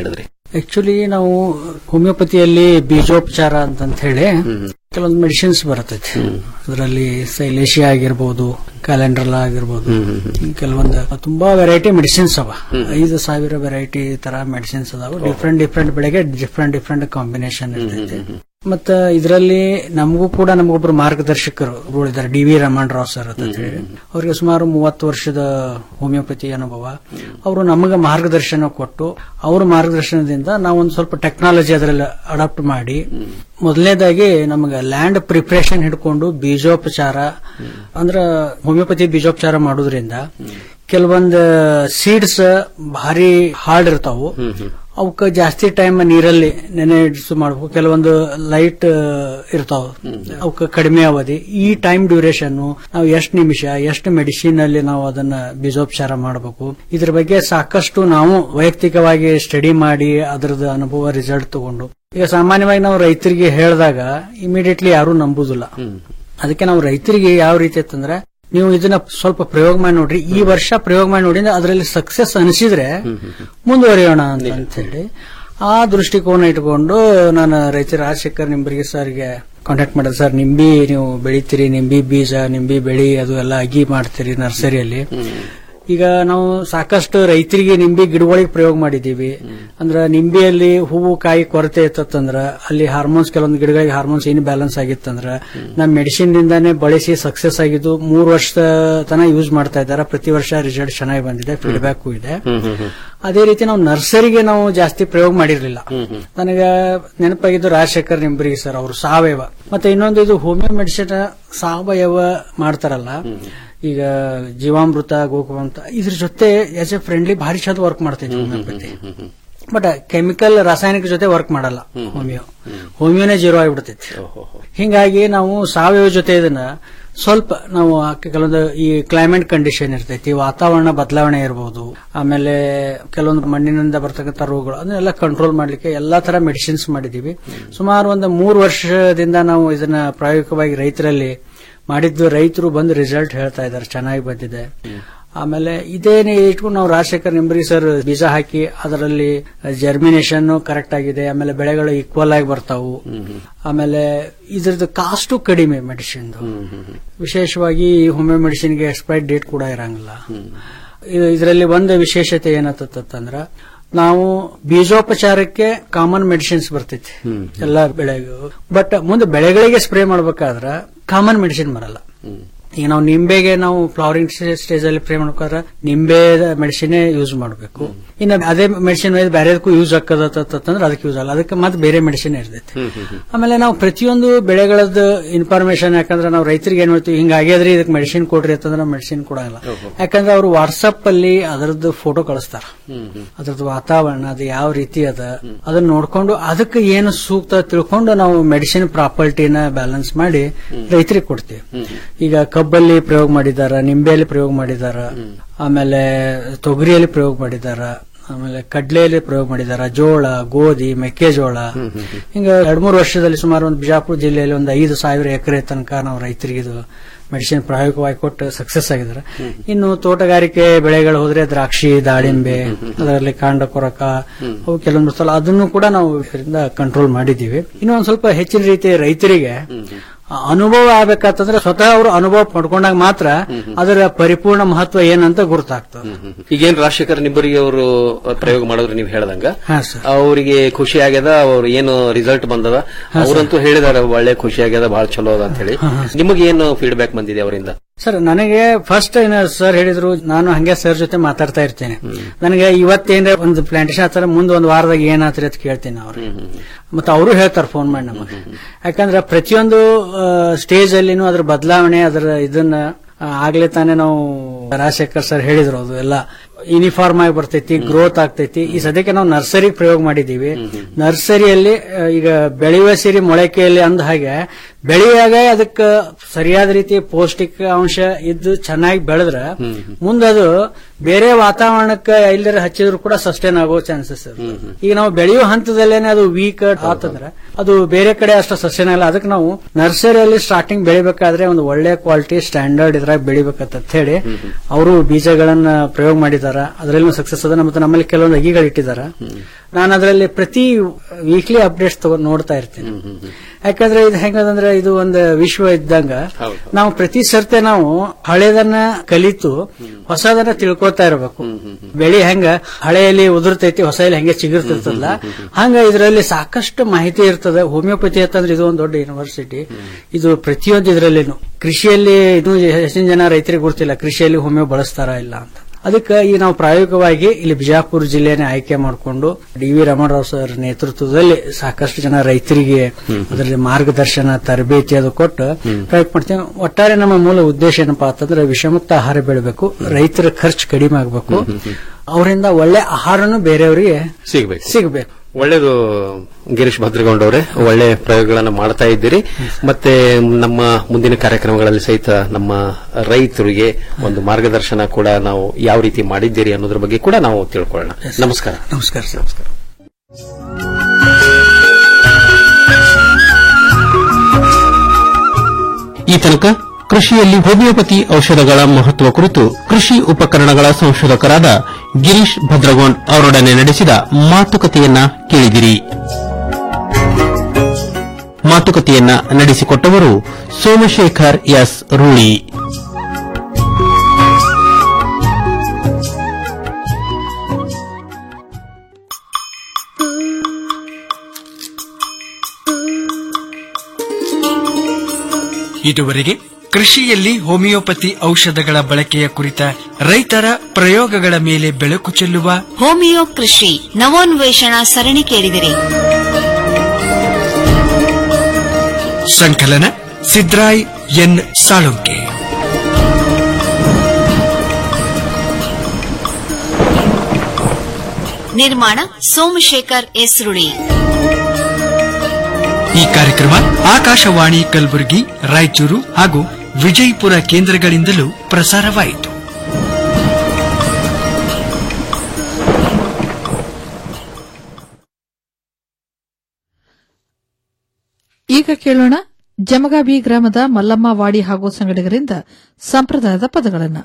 ಆಕ್ಚುಲಿ ನಾವು ಹೋಮಿಯೋಪತಿಯಲ್ಲಿ ಬೀಜೋಪಚಾರ ಅಂತಂತ ಹೇಳಿ ಕೆಲವೊಂದು ಮೆಡಿಸಿನ್ಸ್ ಬರ್ತೈತಿ ಅದರಲ್ಲಿ ಸೈಲೇಶಿಯಾ ಆಗಿರ್ಬೋದು ಕ್ಯಾಲೆಂಡ್ರಲ್ ಆಗಿರ್ಬೋದು ಕೆಲವೊಂದು ತುಂಬಾ ವೆರೈಟಿ ಮೆಡಿಸಿನ್ಸ್ ಅವ ಐದು ಸಾವಿರ ವೆರೈಟಿ ತರ ಮೆಡಿಸಿನ್ಸ್ ಅದಾವ ಡಿಫ್ರೆಂಟ್ ಡಿಫ್ರೆಂಟ್ ಬೆಳೆಗೆ ಡಿಫ್ರೆಂಟ್ ಡಿಫ್ರೆಂಟ್ ಕಾಂಬಿನೇಷನ್ ಇರ್ತೈತಿ ಮತ್ತ ಇದರಲ್ಲಿ ನಮಗೂ ಕೂಡ ನಮಗೊಬ್ರು ಮಾರ್ಗದರ್ಶಕರು ಇದ್ದಾರೆ D V Raman Rao sir ಅಂತ ಹೇಳಿ ಅವರಿಗೆ ಸುಮಾರು ಮೂವತ್ತು ವರ್ಷದ ಹೋಮಿಯೋಪತಿ ಅನುಭವ ಅವರು ನಮಗೆ ಮಾರ್ಗದರ್ಶನ ಕೊಟ್ಟು ಅವ್ರ ಮಾರ್ಗದರ್ಶನದಿಂದ ನಾವು ಒಂದು ಸ್ವಲ್ಪ ಟೆಕ್ನಾಲಜಿ ಅದರಲ್ಲಿ ಅಡಾಪ್ಟ್ ಮಾಡಿ ಮೊದಲನೇದಾಗಿ ನಮಗೆ ಲ್ಯಾಂಡ್ ಪ್ರಿಪರೇಷನ್ ಹಿಡ್ಕೊಂಡು ಬೀಜೋಪಚಾರ ಅಂದ್ರ ಹೋಮಿಯೋಪತಿ ಬೀಜೋಪಚಾರ ಮಾಡೋದ್ರಿಂದ ಕೆಲವೊಂದು ಸೀಡ್ಸ್ ಭಾರಿ ಹಾರ್ಡ್ ಇರ್ತಾವು ಅವಕ್ಕೆ ಜಾಸ್ತಿ ಟೈಮ್ ನೀರಲ್ಲಿ ನೆನೆ ಇಡಿಸು ಮಾಡಬೇಕು ಕೆಲವೊಂದು ಲೈಟ್ ಇರ್ತಾವ ಅವಕ್ಕೆ ಕಡಿಮೆ ಅವಧಿ ಈ ಟೈಮ್ ಡ್ಯೂರೇಷನ್ ನಾವು ಎಷ್ಟು ನಿಮಿಷ ಎಷ್ಟು ಮೆಡಿಸಿನ್ ಅಲ್ಲಿ ನಾವು ಅದನ್ನ ಬೀಜೋಪಚಾರ ಮಾಡಬೇಕು ಇದ್ರ ಬಗ್ಗೆ ಸಾಕಷ್ಟು ನಾವು ವೈಯಕ್ತಿಕವಾಗಿ ಸ್ಟಡಿ ಮಾಡಿ ಅದರದ ಅನುಭವ ರಿಸಲ್ಟ್ ತಗೊಂಡು ಈಗ ಸಾಮಾನ್ಯವಾಗಿ ನಾವು ರೈತರಿಗೆ ಹೇಳಿದಾಗ ಇಮಿಡಿಯೇಟ್ಲಿ ಯಾರು ನಂಬುದಿಲ್ಲ ಅದಕ್ಕೆ ನಾವು ರೈತರಿಗೆ ಯಾವ ರೀತಿ ಅಂತಂದ್ರೆ ನೀವು ಇದನ್ನ ಸ್ವಲ್ಪ ಪ್ರಯೋಗ ಮಾಡಿ ನೋಡ್ರಿ ಈ ವರ್ಷ ಪ್ರಯೋಗ ಮಾಡಿ ನೋಡಿ ಅದರಲ್ಲಿ ಸಕ್ಸಸ್ ಅನಿಸಿದ್ರೆ ಮುಂದುವರಿಯೋಣ ಅಂತ ಅಂತ ಹೇಳಿ ಆ ದೃಷ್ಟಿಕೋನ ಇಟ್ಕೊಂಡು ನಾನು ರೈತ ರಾಜಶೇಖರ್ ನಿಂಬರಿಗೆ ಸರ್ಗೆ ಕಾಂಟ್ಯಾಕ್ಟ್ ಮಾಡಿದೆ ಸರ್ ನಿಂಬಿ ನೀವು ಬೆಳಿತೀರಿ ನಿಂಬಿ ಬೀಜ ನಿಂಬಿ ಬೆಳಿ ಅದು ಎಲ್ಲ ಅಗಿ ಮಾಡ್ತೀರಿ ನರ್ಸರಿಯಲ್ಲಿ ಈಗ ನಾವು ಸಾಕಷ್ಟು ರೈತರಿಗೆ ನಿಂಬೆ ಗಿಡಗಳಿಗೆ ಪ್ರಯೋಗ ಮಾಡಿದೀವಿ ಅಂದ್ರ ನಿಂಬೆಯಲ್ಲಿ ಹೂವು ಕಾಯಿ ಕೊರತೆ ಇತ್ತಂದ್ರ ಅಲ್ಲಿ ಹಾರ್ಮೋನ್ಸ್ ಕೆಲವೊಂದು ಗಿಡಗಳಿಗೆ ಹಾರ್ಮೋನ್ಸ್ ಏನು ಬ್ಯಾಲೆನ್ಸ್ ಆಗಿತ್ತಂದ್ರ ನಮ್ಮ ಮೆಡಿಸಿನ್ ದಿಂದಾನೇ ಬಳಸಿ ಸಕ್ಸಸ್ ಆಗಿದ್ದು ಮೂರು ವರ್ಷ ತನ ಯೂಸ್ ಮಾಡ್ತಾ ಇದ್ದಾರೆ ಪ್ರತಿ ವರ್ಷ ರಿಸಲ್ಟ್ ಚೆನ್ನಾಗಿ ಬಂದಿದೆ ಫೀಡ್ಬ್ಯಾಕ್ ಇದೆ ಅದೇ ರೀತಿ ನಾವು ನರ್ಸರಿಗೆ ನಾವು ಜಾಸ್ತಿ ಪ್ರಯೋಗ ಮಾಡಿರ್ಲಿಲ್ಲ ನನಗೆ ನೆನಪಾಗಿದ್ದು ರಾಜಶೇಖರ್ ನಿಂಬರಿಗೆ ಸರ್ ಅವರು ಸಾವಯವ ಮತ್ತೆ ಇನ್ನೊಂದು ಇದು ಹೋಮಿಯೋ ಮೆಡಿಸಿನ್ ಸಾವಯವ ಮಾಡ್ತಾರಲ್ಲ ಈಗ ಜೀವಾಮೃತ ಗೋಕುವಂತ ಇದ್ರ ಜೊತೆ ಎಸ್ ಎ ಫ್ರೆಂಡ್ಲಿ ಭಾರಿ ಚಂದ ವರ್ಕ್ ಮಾಡ್ತೈತಿ ಹೋಮಿಯೋಪತಿ ಬಟ್ ಕೆಮಿಕಲ್ ರಾಸಾಯನಿಕ ಜೊತೆ ವರ್ಕ್ ಮಾಡಲ್ಲ ಹೋಮಿಯೋ ಹೋಮಿಯೋನೇ ಜೀರೋ ಆಗಿಬಿಡ್ತೈತಿ ಹಿಂಗಾಗಿ ನಾವು ಸಾವಯವ ಜೊತೆ ಇದನ್ನ ಸ್ವಲ್ಪ ನಾವು ಕೆಲವೊಂದು ಈ ಕ್ಲೈಮೇಟ್ ಕಂಡೀಷನ್ ಇರ್ತೈತಿ ವಾತಾವರಣ ಬದಲಾವಣೆ ಇರಬಹುದು ಆಮೇಲೆ ಕೆಲವೊಂದು ಮಣ್ಣಿನಿಂದ ಬರ್ತಕ್ಕಂಥ ರೋಗಗಳು ಅದನ್ನೆಲ್ಲ ಕಂಟ್ರೋಲ್ ಮಾಡ್ಲಿಕ್ಕೆ ಎಲ್ಲಾ ತರ ಮೆಡಿಸಿನ್ಸ್ ಮಾಡಿದೀವಿ ಸುಮಾರು ಒಂದು ಮೂರು ವರ್ಷದಿಂದ ನಾವು ಇದನ್ನ ಪ್ರಾಯೋಗಿಕವಾಗಿ ರೈತರಲ್ಲಿ ಮಾಡಿದ್ದು ರೈತರು ಬಂದು ರಿಸಲ್ಟ್ ಹೇಳ್ತಾ ಇದ್ದಾರೆ ಚೆನ್ನಾಗಿ ಬಂದಿದೆ ಆಮೇಲೆ ಇದೇನೆ ಇಟ್ಕೊಂಡು ನಾವು ರಾಜಶೇಖರ್ ನಿಂಬರಿ ಸರ್ ಬೀಜ ಹಾಕಿ ಅದರಲ್ಲಿ ಜರ್ಮಿನೇಷನ್ ಕರೆಕ್ಟ್ ಆಗಿದೆ ಆಮೇಲೆ ಬೆಳೆಗಳು ಈಕ್ವಲ್ ಆಗಿ ಬರ್ತಾವು ಆಮೇಲೆ ಇದ್ರದ್ದು ಕಾಸ್ಟು ಕಡಿಮೆ ಮೆಡಿಸಿನ್ ವಿಶೇಷವಾಗಿ ಹೋಮಿಯೋ ಮೆಡಿಸಿನ್ಗೆ ಎಕ್ಸ್ಪೈರ್ ಡೇಟ್ ಕೂಡ ಇರಂಗಿಲ್ಲ ಇದರಲ್ಲಿ ಒಂದು ವಿಶೇಷತೆ ಏನತ್ತಂದ್ರ ನಾವು ಬೀಜೋಪಚಾರಕ್ಕೆ ಕಾಮನ್ ಮೆಡಿಸಿನ್ಸ್ ಬರ್ತೈತಿ ಎಲ್ಲಾ ಬೆಳೆಗೂ ಬಟ್ ಮುಂದೆ ಬೆಳೆಗಳಿಗೆ ಸ್ಪ್ರೇ ಮಾಡ್ಬೇಕಾದ್ರ ಕಾಮನ್ ಮೆಡಿಸಿನ್ ಬರಲ್ಲ ಈಗ ನಾವು ನಿಂಬೆಗೆ ನಾವು ಫ್ಲವರಿಂಗ್ ಸ್ಟೇಜ್ ಅಲ್ಲಿ ಪ್ರೇ ಮಾಡ್ಬೇಕಾದ್ರೆ ನಿಂಬೆ ಮೆಡಿಸಿನ್ ಯೂಸ್ ಮಾಡಬೇಕು ಇನ್ನು ಅದೇ ಮೆಡಿಸಿನ್ ಬೇರೆದಕ್ಕೂ ಯೂಸ್ ಆಗ್ತದಂದ್ರೆ ಅದಕ್ಕೆ ಯೂಸ್ ಆಗಲ್ಲ ಅದಕ್ಕೆ ಮತ್ತೆ ಬೇರೆ ಮೆಡಿಸಿನ್ ಇರ್ತೈತಿ ಆಮೇಲೆ ನಾವು ಪ್ರತಿಯೊಂದು ಬೆಳೆಗಳದ್ದು ಇನ್ಫಾರ್ಮೇಶನ್ ಯಾಕಂದ್ರೆ ನಾವು ರೈತರಿಗೆ ಏನ್ ಹೇಳ್ತೀವಿ ಹಿಂಗ ಆಗ್ಯದ್ರಿ ಇದಕ್ಕೆ ಮೆಡಿಸಿನ್ ಕೊಡ್ರಿ ಅಂತಂದ್ರೆ ಮೆಡಿಸಿನ್ ಕೊಡಲ್ಲ ಯಾಕಂದ್ರೆ ಅವರು ವಾಟ್ಸಪ್ ಅಲ್ಲಿ ಅದರದ್ದು ಫೋಟೋ ಕಳಿಸ್ತಾರ ಅದ್ರದ್ದು ವಾತಾವರಣ ಅದು ಯಾವ ರೀತಿ ಅದ ಅದನ್ನ ನೋಡ್ಕೊಂಡು ಅದಕ್ಕೆ ಏನು ಸೂಕ್ತ ತಿಳ್ಕೊಂಡು ನಾವು ಮೆಡಿಸಿನ್ ಪ್ರಾಪರ್ಟಿನ ಬ್ಯಾಲೆನ್ಸ್ ಮಾಡಿ ರೈತರಿಗೆ ಕೊಡ್ತೀವಿ ಈಗ ಕಬ್ಬಲ್ಲಿ ಪ್ರಯೋಗ ಮಾಡಿದಾರ ನಿಂಬೆಯಲ್ಲಿ ಪ್ರಯೋಗ ಮಾಡಿದಾರ ಆಮೇಲೆ ತೊಗರಿಯಲ್ಲಿ ಪ್ರಯೋಗ ಮಾಡಿದಾರ ಆಮೇಲೆ ಕಡ್ಲೆಯಲ್ಲಿ ಪ್ರಯೋಗ ಮಾಡಿದಾರ ಜೋಳ ಗೋಧಿ ಮೆಕ್ಕೆಜೋಳ ಹಿಂಗ ಎರಡ್ ಮೂರು ವರ್ಷದಲ್ಲಿ ಸುಮಾರು ಒಂದು ಬಿಜಾಪುರ ಜಿಲ್ಲೆಯಲ್ಲಿ ಒಂದು ಐದು ಸಾವಿರ ಎಕರೆ ತನಕ ನಾವು ರೈತರಿಗೆ ಇದು ಮೆಡಿಸಿನ್ ಪ್ರಾಯೋಗಿಕವಾಗಿ ಕೊಟ್ಟು ಸಕ್ಸಸ್ ಆಗಿದ್ದಾರೆ ಇನ್ನು ತೋಟಗಾರಿಕೆ ಬೆಳೆಗಳು ಹೋದ್ರೆ ದ್ರಾಕ್ಷಿ ದಾಳಿಂಬೆ ಅದರಲ್ಲಿ ಕಾಂಡ ಕೊರಕ ಅವು ಕೆಲವೊಂದು ಸಲ ಅದನ್ನು ಕೂಡ ನಾವು ಇದರಿಂದ ಕಂಟ್ರೋಲ್ ಮಾಡಿದ್ದೀವಿ ಇನ್ನು ಒಂದ್ ಸ್ವಲ್ಪ ಹೆಚ್ಚಿನ ರೀತಿ ರೈತರಿಗೆ ಅನುಭವ ಆಗ್ಬೇಕಂತಂದ್ರೆ ಸ್ವತಃ ಅವರು ಅನುಭವ ಪಡ್ಕೊಂಡಾಗ ಮಾತ್ರ ಅದರ ಪರಿಪೂರ್ಣ ಮಹತ್ವ ಏನಂತ ಗುರುತಾಗ್ತದೆ ಈಗೇನ್ ರಾಜಶೇಖರ್ ನಿಬ್ಬರಿಗೆ ಅವರು ಪ್ರಯೋಗ ಮಾಡಿದ್ರೆ ನೀವು ಹೇಳ್ದಂಗ ಹಾ ಸರ್ ಅವರಿಗೆ ಖುಷಿ ಆಗ್ಯದ ಅವ್ರು ಏನು ರಿಸಲ್ಟ್ ಬಂದದ ಅವರಂತೂ ಹೇಳಿದಾರೆ ಒಳ್ಳೆ ಖುಷಿ ಆಗ್ಯದ ಬಹಳ ಚಲೋ ಅದ ಅಂತ ಹೇಳಿ ನಿಮಗೆ ಏನು ಫೀಡ್ಬ್ಯಾಕ್ ಬಂದಿದೆ ಅವರಿಂದ ಸರ್ ನನಗೆ ಫಸ್ಟ್ ಏನ ಸರ್ ಹೇಳಿದ್ರು ನಾನು ಹಂಗೆ ಸರ್ ಜೊತೆ ಮಾತಾಡ್ತಾ ಇರ್ತೇನೆ ನನಗೆ ಇವತ್ತೇನ ಒಂದು ಪ್ಲಾಂಟೇಶನ್ ಆತರ ಮುಂದೆ ಒಂದು ವಾರದಾಗ ಏನಾತ್ರಿ ಅಂತ ಕೇಳ್ತೀನಿ ಅವ್ರಿಗೆ ಮತ್ತೆ ಅವರು ಹೇಳ್ತಾರೆ ಫೋನ್ ಮಾಡಿ ನಮಗೆ ಯಾಕಂದ್ರೆ ಪ್ರತಿಯೊಂದು ಸ್ಟೇಜ್ ಅಲ್ಲಿನೂ ಅದ್ರ ಬದಲಾವಣೆ ಅದರ ಇದನ್ನ ಆ, ಆಗ್ಲೇ ತಾನೇ ನಾವು ರಾಜಶೇಖರ್ ಸರ್ ಹೇಳಿದ್ರು ಅದು ಎಲ್ಲ ಯೂನಿಫಾರ್ಮ್ ಆಗಿ ಬರ್ತೈತಿ ಗ್ರೋತ್ ಆಗ್ತೈತಿ ಈ ಸದ್ಯಕ್ಕೆ ನಾವು ನರ್ಸರಿ ಪ್ರಯೋಗ ಮಾಡಿದೀವಿ ನರ್ಸರಿಯಲ್ಲಿ ಆ, ಈಗ ಬೆಳೆಯುವ ಸಿರಿ ಮೊಳಕೆಯಲ್ಲಿ ಅಂದ ಹಾಗೆ ಬೆಳೆಯುವಾಗ ಅದಕ್ಕೆ ಸರಿಯಾದ ರೀತಿ ಪೌಷ್ಟಿಕ ಅಂಶ ಇದ್ದು ಚೆನ್ನಾಗಿ ಬೆಳೆದ್ರೆ ಮುಂದದು ಬೇರೆ ವಾತಾವರಣಕ್ಕೆ ಎಲ್ಲರ ಹಚ್ಚಿದ್ರು ಕೂಡ ಸಸ್ಟೈನ್ ಆಗೋ ಚಾನ್ಸಸ್ ಈಗ ನಾವು ಬೆಳೆಯುವ ಹಂತದಲ್ಲೇನೆ ಅದು ವೀಕ್ ಆತಂದ್ರೆ ಅದು ಬೇರೆ ಕಡೆ ಅಷ್ಟು ಸಸ್ಟೈನ್ ಆಗಲ್ಲ ಅದಕ್ಕೆ ನಾವು ನರ್ಸರಿಯಲ್ಲಿ ಸ್ಟಾರ್ಟಿಂಗ್ ಬೆಳಿಬೇಕಾದ್ರೆ ಒಂದು ಒಳ್ಳೆ ಕ್ವಾಲಿಟಿ ಸ್ಟ್ಯಾಂಡರ್ಡ್ ಇದ್ರಾಗ ಬೆಳಿಬೇಕಂತ ಹೇಳಿ ಅವರು ಬೀಜಗಳನ್ನ ಪ್ರಯೋಗ ಮಾಡಿದಾರ ಅದರಲ್ಲೂ ಸಕ್ಸಸ್ ಅದ ಮತ್ತೆ ನಮ್ಮಲ್ಲಿ ಕೆಲವೊಂದು ಅಗಿಗಳು ಇಟ್ಟಿದಾರ ನಾನು ಅದರಲ್ಲಿ ಪ್ರತಿ ವೀಕ್ಲಿ ಅಪ್ಡೇಟ್ಸ್ ತಗೊಂಡು ನೋಡ್ತಾ ಇರ್ತೀನಿ ಯಾಕಂದ್ರೆ ಇದು ಹೆಂಗದಂದ್ರೆ ಇದು ಒಂದು ವಿಶ್ವ ಇದ್ದಂಗ ನಾವು ಪ್ರತಿ ಸರ್ತೆ ನಾವು ಹಳೇದನ್ನ ಕಲಿತು ಹೊಸದನ್ನ ತಿಳ್ಕೊತಾ ಇರಬೇಕು ಬೆಳಿ ಹೆಂಗ ಹಳೆಯಲ್ಲಿ ಉದುರ್ತೈತಿ ಹೊಸ ಎಲೆ ಹೆಂಗೆ ಚಿಗುರ್ತಿರ್ತದಲ್ಲ ಹಂಗ ಇದರಲ್ಲಿ ಸಾಕಷ್ಟು ಮಾಹಿತಿ ಇರ್ತದೆ ಹೋಮಿಯೋಪತಿ ಅಂತಂದ್ರೆ ಇದು ಒಂದು ದೊಡ್ಡ ಯೂನಿವರ್ಸಿಟಿ ಇದು ಪ್ರತಿಯೊಂದು ಇದರಲ್ಲಿನು ಕೃಷಿಯಲ್ಲಿ ಇದು ಹೆಚ್ಚಿನ ಜನ ರೈತರಿಗೆ ಗೊತ್ತಿಲ್ಲ ಕೃಷಿಯಲ್ಲಿ ಹೋಮಿಯೋ ಬಳಸ್ತಾರಾ ಇಲ್ಲ ಅಂತ ಅದಕ್ಕೆ ಈ ನಾವು ಪ್ರಾಯೋಗಿಕವಾಗಿ ಇಲ್ಲಿ ಬಿಜಾಪುರ ಜಿಲ್ಲೆನೇ ಆಯ್ಕೆ ಮಾಡಿಕೊಂಡು ಡಿ ವಿ ರಮಣರಾವ್ ಸರ್ ನೇತೃತ್ವದಲ್ಲಿ ಸಾಕಷ್ಟು ಜನ ರೈತರಿಗೆ ಅದರಲ್ಲಿ ಮಾರ್ಗದರ್ಶನ ತರಬೇತಿ ಅದು ಕೊಟ್ಟು ಪ್ರಯೋಗ ಮಾಡ್ತೀವಿ ಒಟ್ಟಾರೆ ನಮ್ಮ ಮೂಲ ಉದ್ದೇಶ ಏನಪ್ಪಾ ಅಂತಂದ್ರೆ ವಿಷಮುಕ್ತ ಆಹಾರ ಬೆಳಬೇಕು ರೈತರ ಖರ್ಚು ಕಡಿಮೆ ಆಗಬೇಕು ಅವರಿಂದ ಒಳ್ಳೆ ಆಹಾರನು ಬೇರೆಯವರಿಗೆ ಸಿಗಬೇಕು ಸಿಗಬೇಕು ಒಳ್ಳೇದು ಗಿರೀಶ್ ಭದ್ರಗೌಂಡವ್ರೆ ಒಳ್ಳೆ ಪ್ರಯೋಗಗಳನ್ನ ಮಾಡ್ತಾ ಇದ್ದೀರಿ ಮತ್ತೆ ನಮ್ಮ ಮುಂದಿನ ಕಾರ್ಯಕ್ರಮಗಳಲ್ಲಿ ಸಹಿತ ನಮ್ಮ ರೈತರಿಗೆ ಒಂದು ಮಾರ್ಗದರ್ಶನ ಕೂಡ ನಾವು ಯಾವ ರೀತಿ ಮಾಡಿದ್ದೀರಿ ಅನ್ನೋದ್ರ ಬಗ್ಗೆ ಕೂಡ ನಾವು ತಿಳ್ಕೊಳ್ಳೋಣ ನಮಸ್ಕಾರ ನಮಸ್ಕಾರ ಸರ್ ನಮಸ್ಕಾರ ಈ ತನಕ ಕೃಷಿಯಲ್ಲಿ ಹೋಮಿಯೋಪತಿ ಔಷಧಗಳ ಮಹತ್ವ ಕುರಿತು ಕೃಷಿ ಉಪಕರಣಗಳ ಸಂಶೋಧಕರಾದ ಗಿರೀಶ್ ಭದ್ರಗೋಂಡ್ ಅವರೊಡನೆ ನಡೆಸಿದ ಮಾತುಕತೆಯನ್ನ ಕೇಳಿದಿರಿ ಮಾತುಕತೆಯನ್ನ ನಡೆಸಿಕೊಟ್ಟವರು ಸೋಮಶೇಖರ್ ಎಸ್ ರೂಳಿ ಇದುವರೆಗೆ ಕೃಷಿಯಲ್ಲಿ ಹೋಮಿಯೋಪತಿ ಔಷಧಗಳ ಬಳಕೆಯ ಕುರಿತ ರೈತರ ಪ್ರಯೋಗಗಳ ಮೇಲೆ ಬೆಳಕು ಚೆಲ್ಲುವ ಹೋಮಿಯೋ ಕೃಷಿ ನವೋನ್ವೇಷಣಾ ಸರಣಿ ಕೇಳಿದಿರಿ ಸಂಕಲನ ಸಿದ್ರಾಯ್ ಎನ್ ಸಾಳುಂಕೆ ನಿರ್ಮಾಣ ಸೋಮಶೇಖರ್ ಎಸ್ರುಳಿ ಈ ಕಾರ್ಯಕ್ರಮ ಆಕಾಶವಾಣಿ ಕಲಬುರಗಿ ರಾಯಚೂರು ಹಾಗೂ ವಿಜಯಪುರ ಕೇಂದ್ರಗಳಿಂದಲೂ ಪ್ರಸಾರವಾಯಿತು ಈಗ ಕೇಳೋಣ ಜಮಗಾಬಿ ಗ್ರಾಮದ ಮಲ್ಲಮ್ಮ ವಾಡಿ ಹಾಗೂ ಸಂಗಡಿಗರಿಂದ ಸಂಪ್ರದಾಯದ ಪದಗಳನ್ನು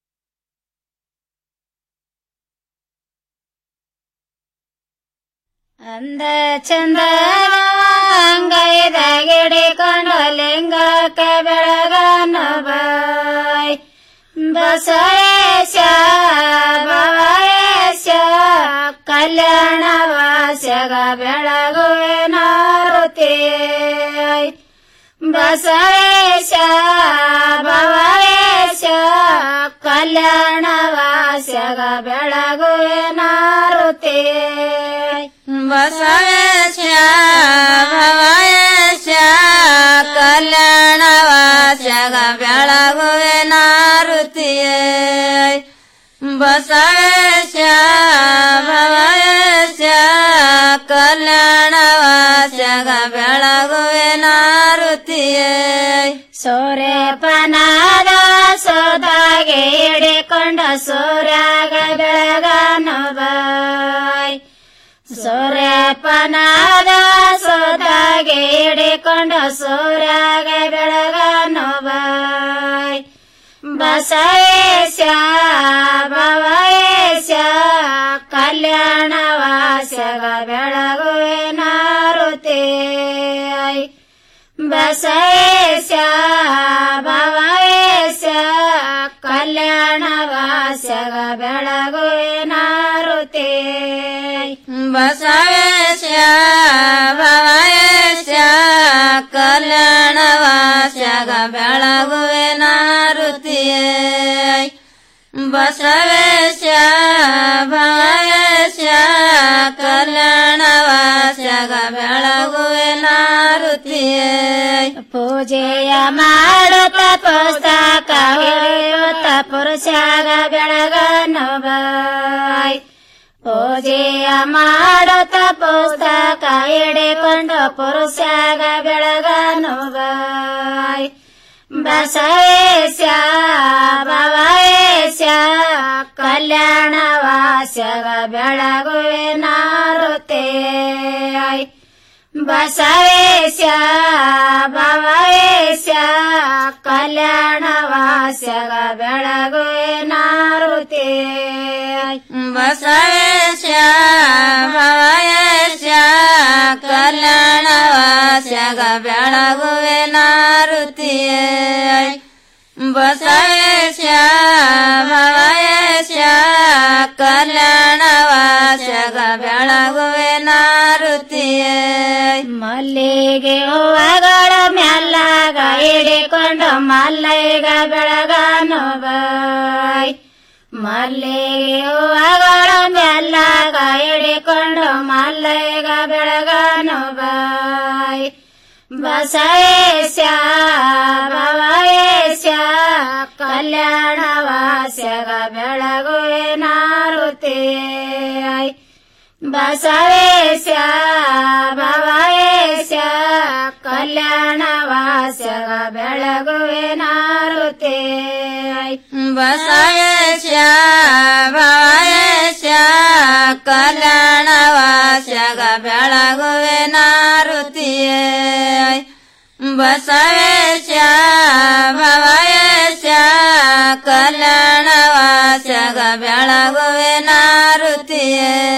ಅಂದ ಚಂದನ ಅಂಗೈದಗಿಡಿಕೊಂಡು ಲಿಂಗಕ್ಕೆ ಬೆಳಗನು ಬಾಯ್ ಬಸವೇಶ ಭವೇಶ ಕಲ್ಯಾಣ ವಾಸಗ ಬೆಳಗುವೆ ನಾರುತಿ ಬಸವೇಶ ಭವೇಶ ಕಲ್ಯಾಣ ವಾಸಗ ಬೆಳಗುವೆ ನಾರುತಿ ಬಸವೇಶ ಭವೇಶ ಕಲ್ಯಾಣ ವಾಸಗ ಬೆಳಗುವೆ ನಾರುತಿಯೇ ಬಸವೇಶ ಭವೇಶ ಕಲ್ಯಾಣ ವಾಸಗ ಬೆಳಗುವೆ ನಾರುತಿಯೇ ಸೂರ್ಯಪನಾದ ಸೋದಾಗೆ ಹಿಡಿಕೊಂಡ ಸೂರ್ಯಾಗ ಬೆಳಗನು ಬಾಯ್ ಸೂರ್ಯಪನಾದ ಸೋದಾಗೆ ಹಿಡಿಕೊಂಡ ಸೂರ್ಯಾಗ ಬೆಳಗನು ಬಾಯ್ ಬಸವೇಶ ಭವೇಶ ಕಲ್ಯಾಣ ವಾಸಗ ಬೆಳಗುವೆ ನಾರುತಿ ಬಸವೇಶ ಭವೇಶ ಕಲ್ಯಾಣ ವಾಸಗ ಬೆಳಗುವೆ ನಾರುತಿ ಬಸವೇಶ ಭವೇಶ ಕಲ್ಯಾಣ ವಾಸಗ ಬೆಳಗುವೆ ನಾರುತಿಯೇ ಬಸವೇಶ ಭವೇಶ ಕಲ್ಯಾಣ ವಾಸಗ ಬೆಳಗುವೆ ನಾರುತಿಯೇ ಪೂಜೆಯ ಮಾಡುತ್ತ ಪುಸ್ತಕ ಹಿಡಿಯುತ್ತ ಪುರುಷಾಗ ಬೆಳಗನು ಬಾಯ್ ಪೂಜೆಯ ಮಾಡುತ್ತ ಪುಸ್ತಕ ಹಿಡಿಕೊಂಡು ಪುರುಷಾಗ ಬೆಳಗನು ಬಾಯ್ ಬಸವೇಶ ಭವೇಶ ಕಲ್ಯಾಣ ವಾಸಗ ಬೆಳಗುವೆ ನಾರುತೆ ಬಸವೇಶ ಭವೇಶ ಕಲ್ಯಾಣ ವಾಸಗ ಬೆಳಗುವೆ ನಾರುತೆ ಬಸವೇಶ ಭವೇಶ ಬೆಳಗುವೆ ನಾರುತಿಯೇ ಬಸವೇಶ ಭವಯೇಶ ಕಲ್ಯಾಣವಾಸಗ ಬೆಳಗುವೆ ನಾರುತಿಯೇ ಮಲ್ಲಿಗೆ ಹೂವಗಳ ಮೆಲ್ಲಗ ಹಿಡಿಕೊಂಡು ಮಲ್ಲೈಗ ಬೆಳಗಾನು ಬಾಯ್ ಮಲ್ಲಿಗೆ ಹೂವಗಳ ಮೆಲ್ಲಗ ಹಿಡಿಕೊಂಡು ಮಲ್ಲೈಗ ಬೆಳಗಾನು ಬಾಯ್ ಬಸವೇಶ ಭವಯೇಶ ಕಲ್ಯಾಣವಾಸ್ಯಗ ಬೆಳಗುವೆ ನಾರುತಿ ಬಸವೇಶ ಭವಯೇಶ ಕಲ್ಯಾಣವಾಸ್ಯಗ ಬೆಳಗುವೆ ನಾರುತಿ ಬಸವೇಶ ಭವಯೇಶ ಕಲ್ಯಾಣವಾಸ್ಯಗ ಬೆಳಗುವೆ ನಾರುತಿಯೇ ಬಸವೇಶ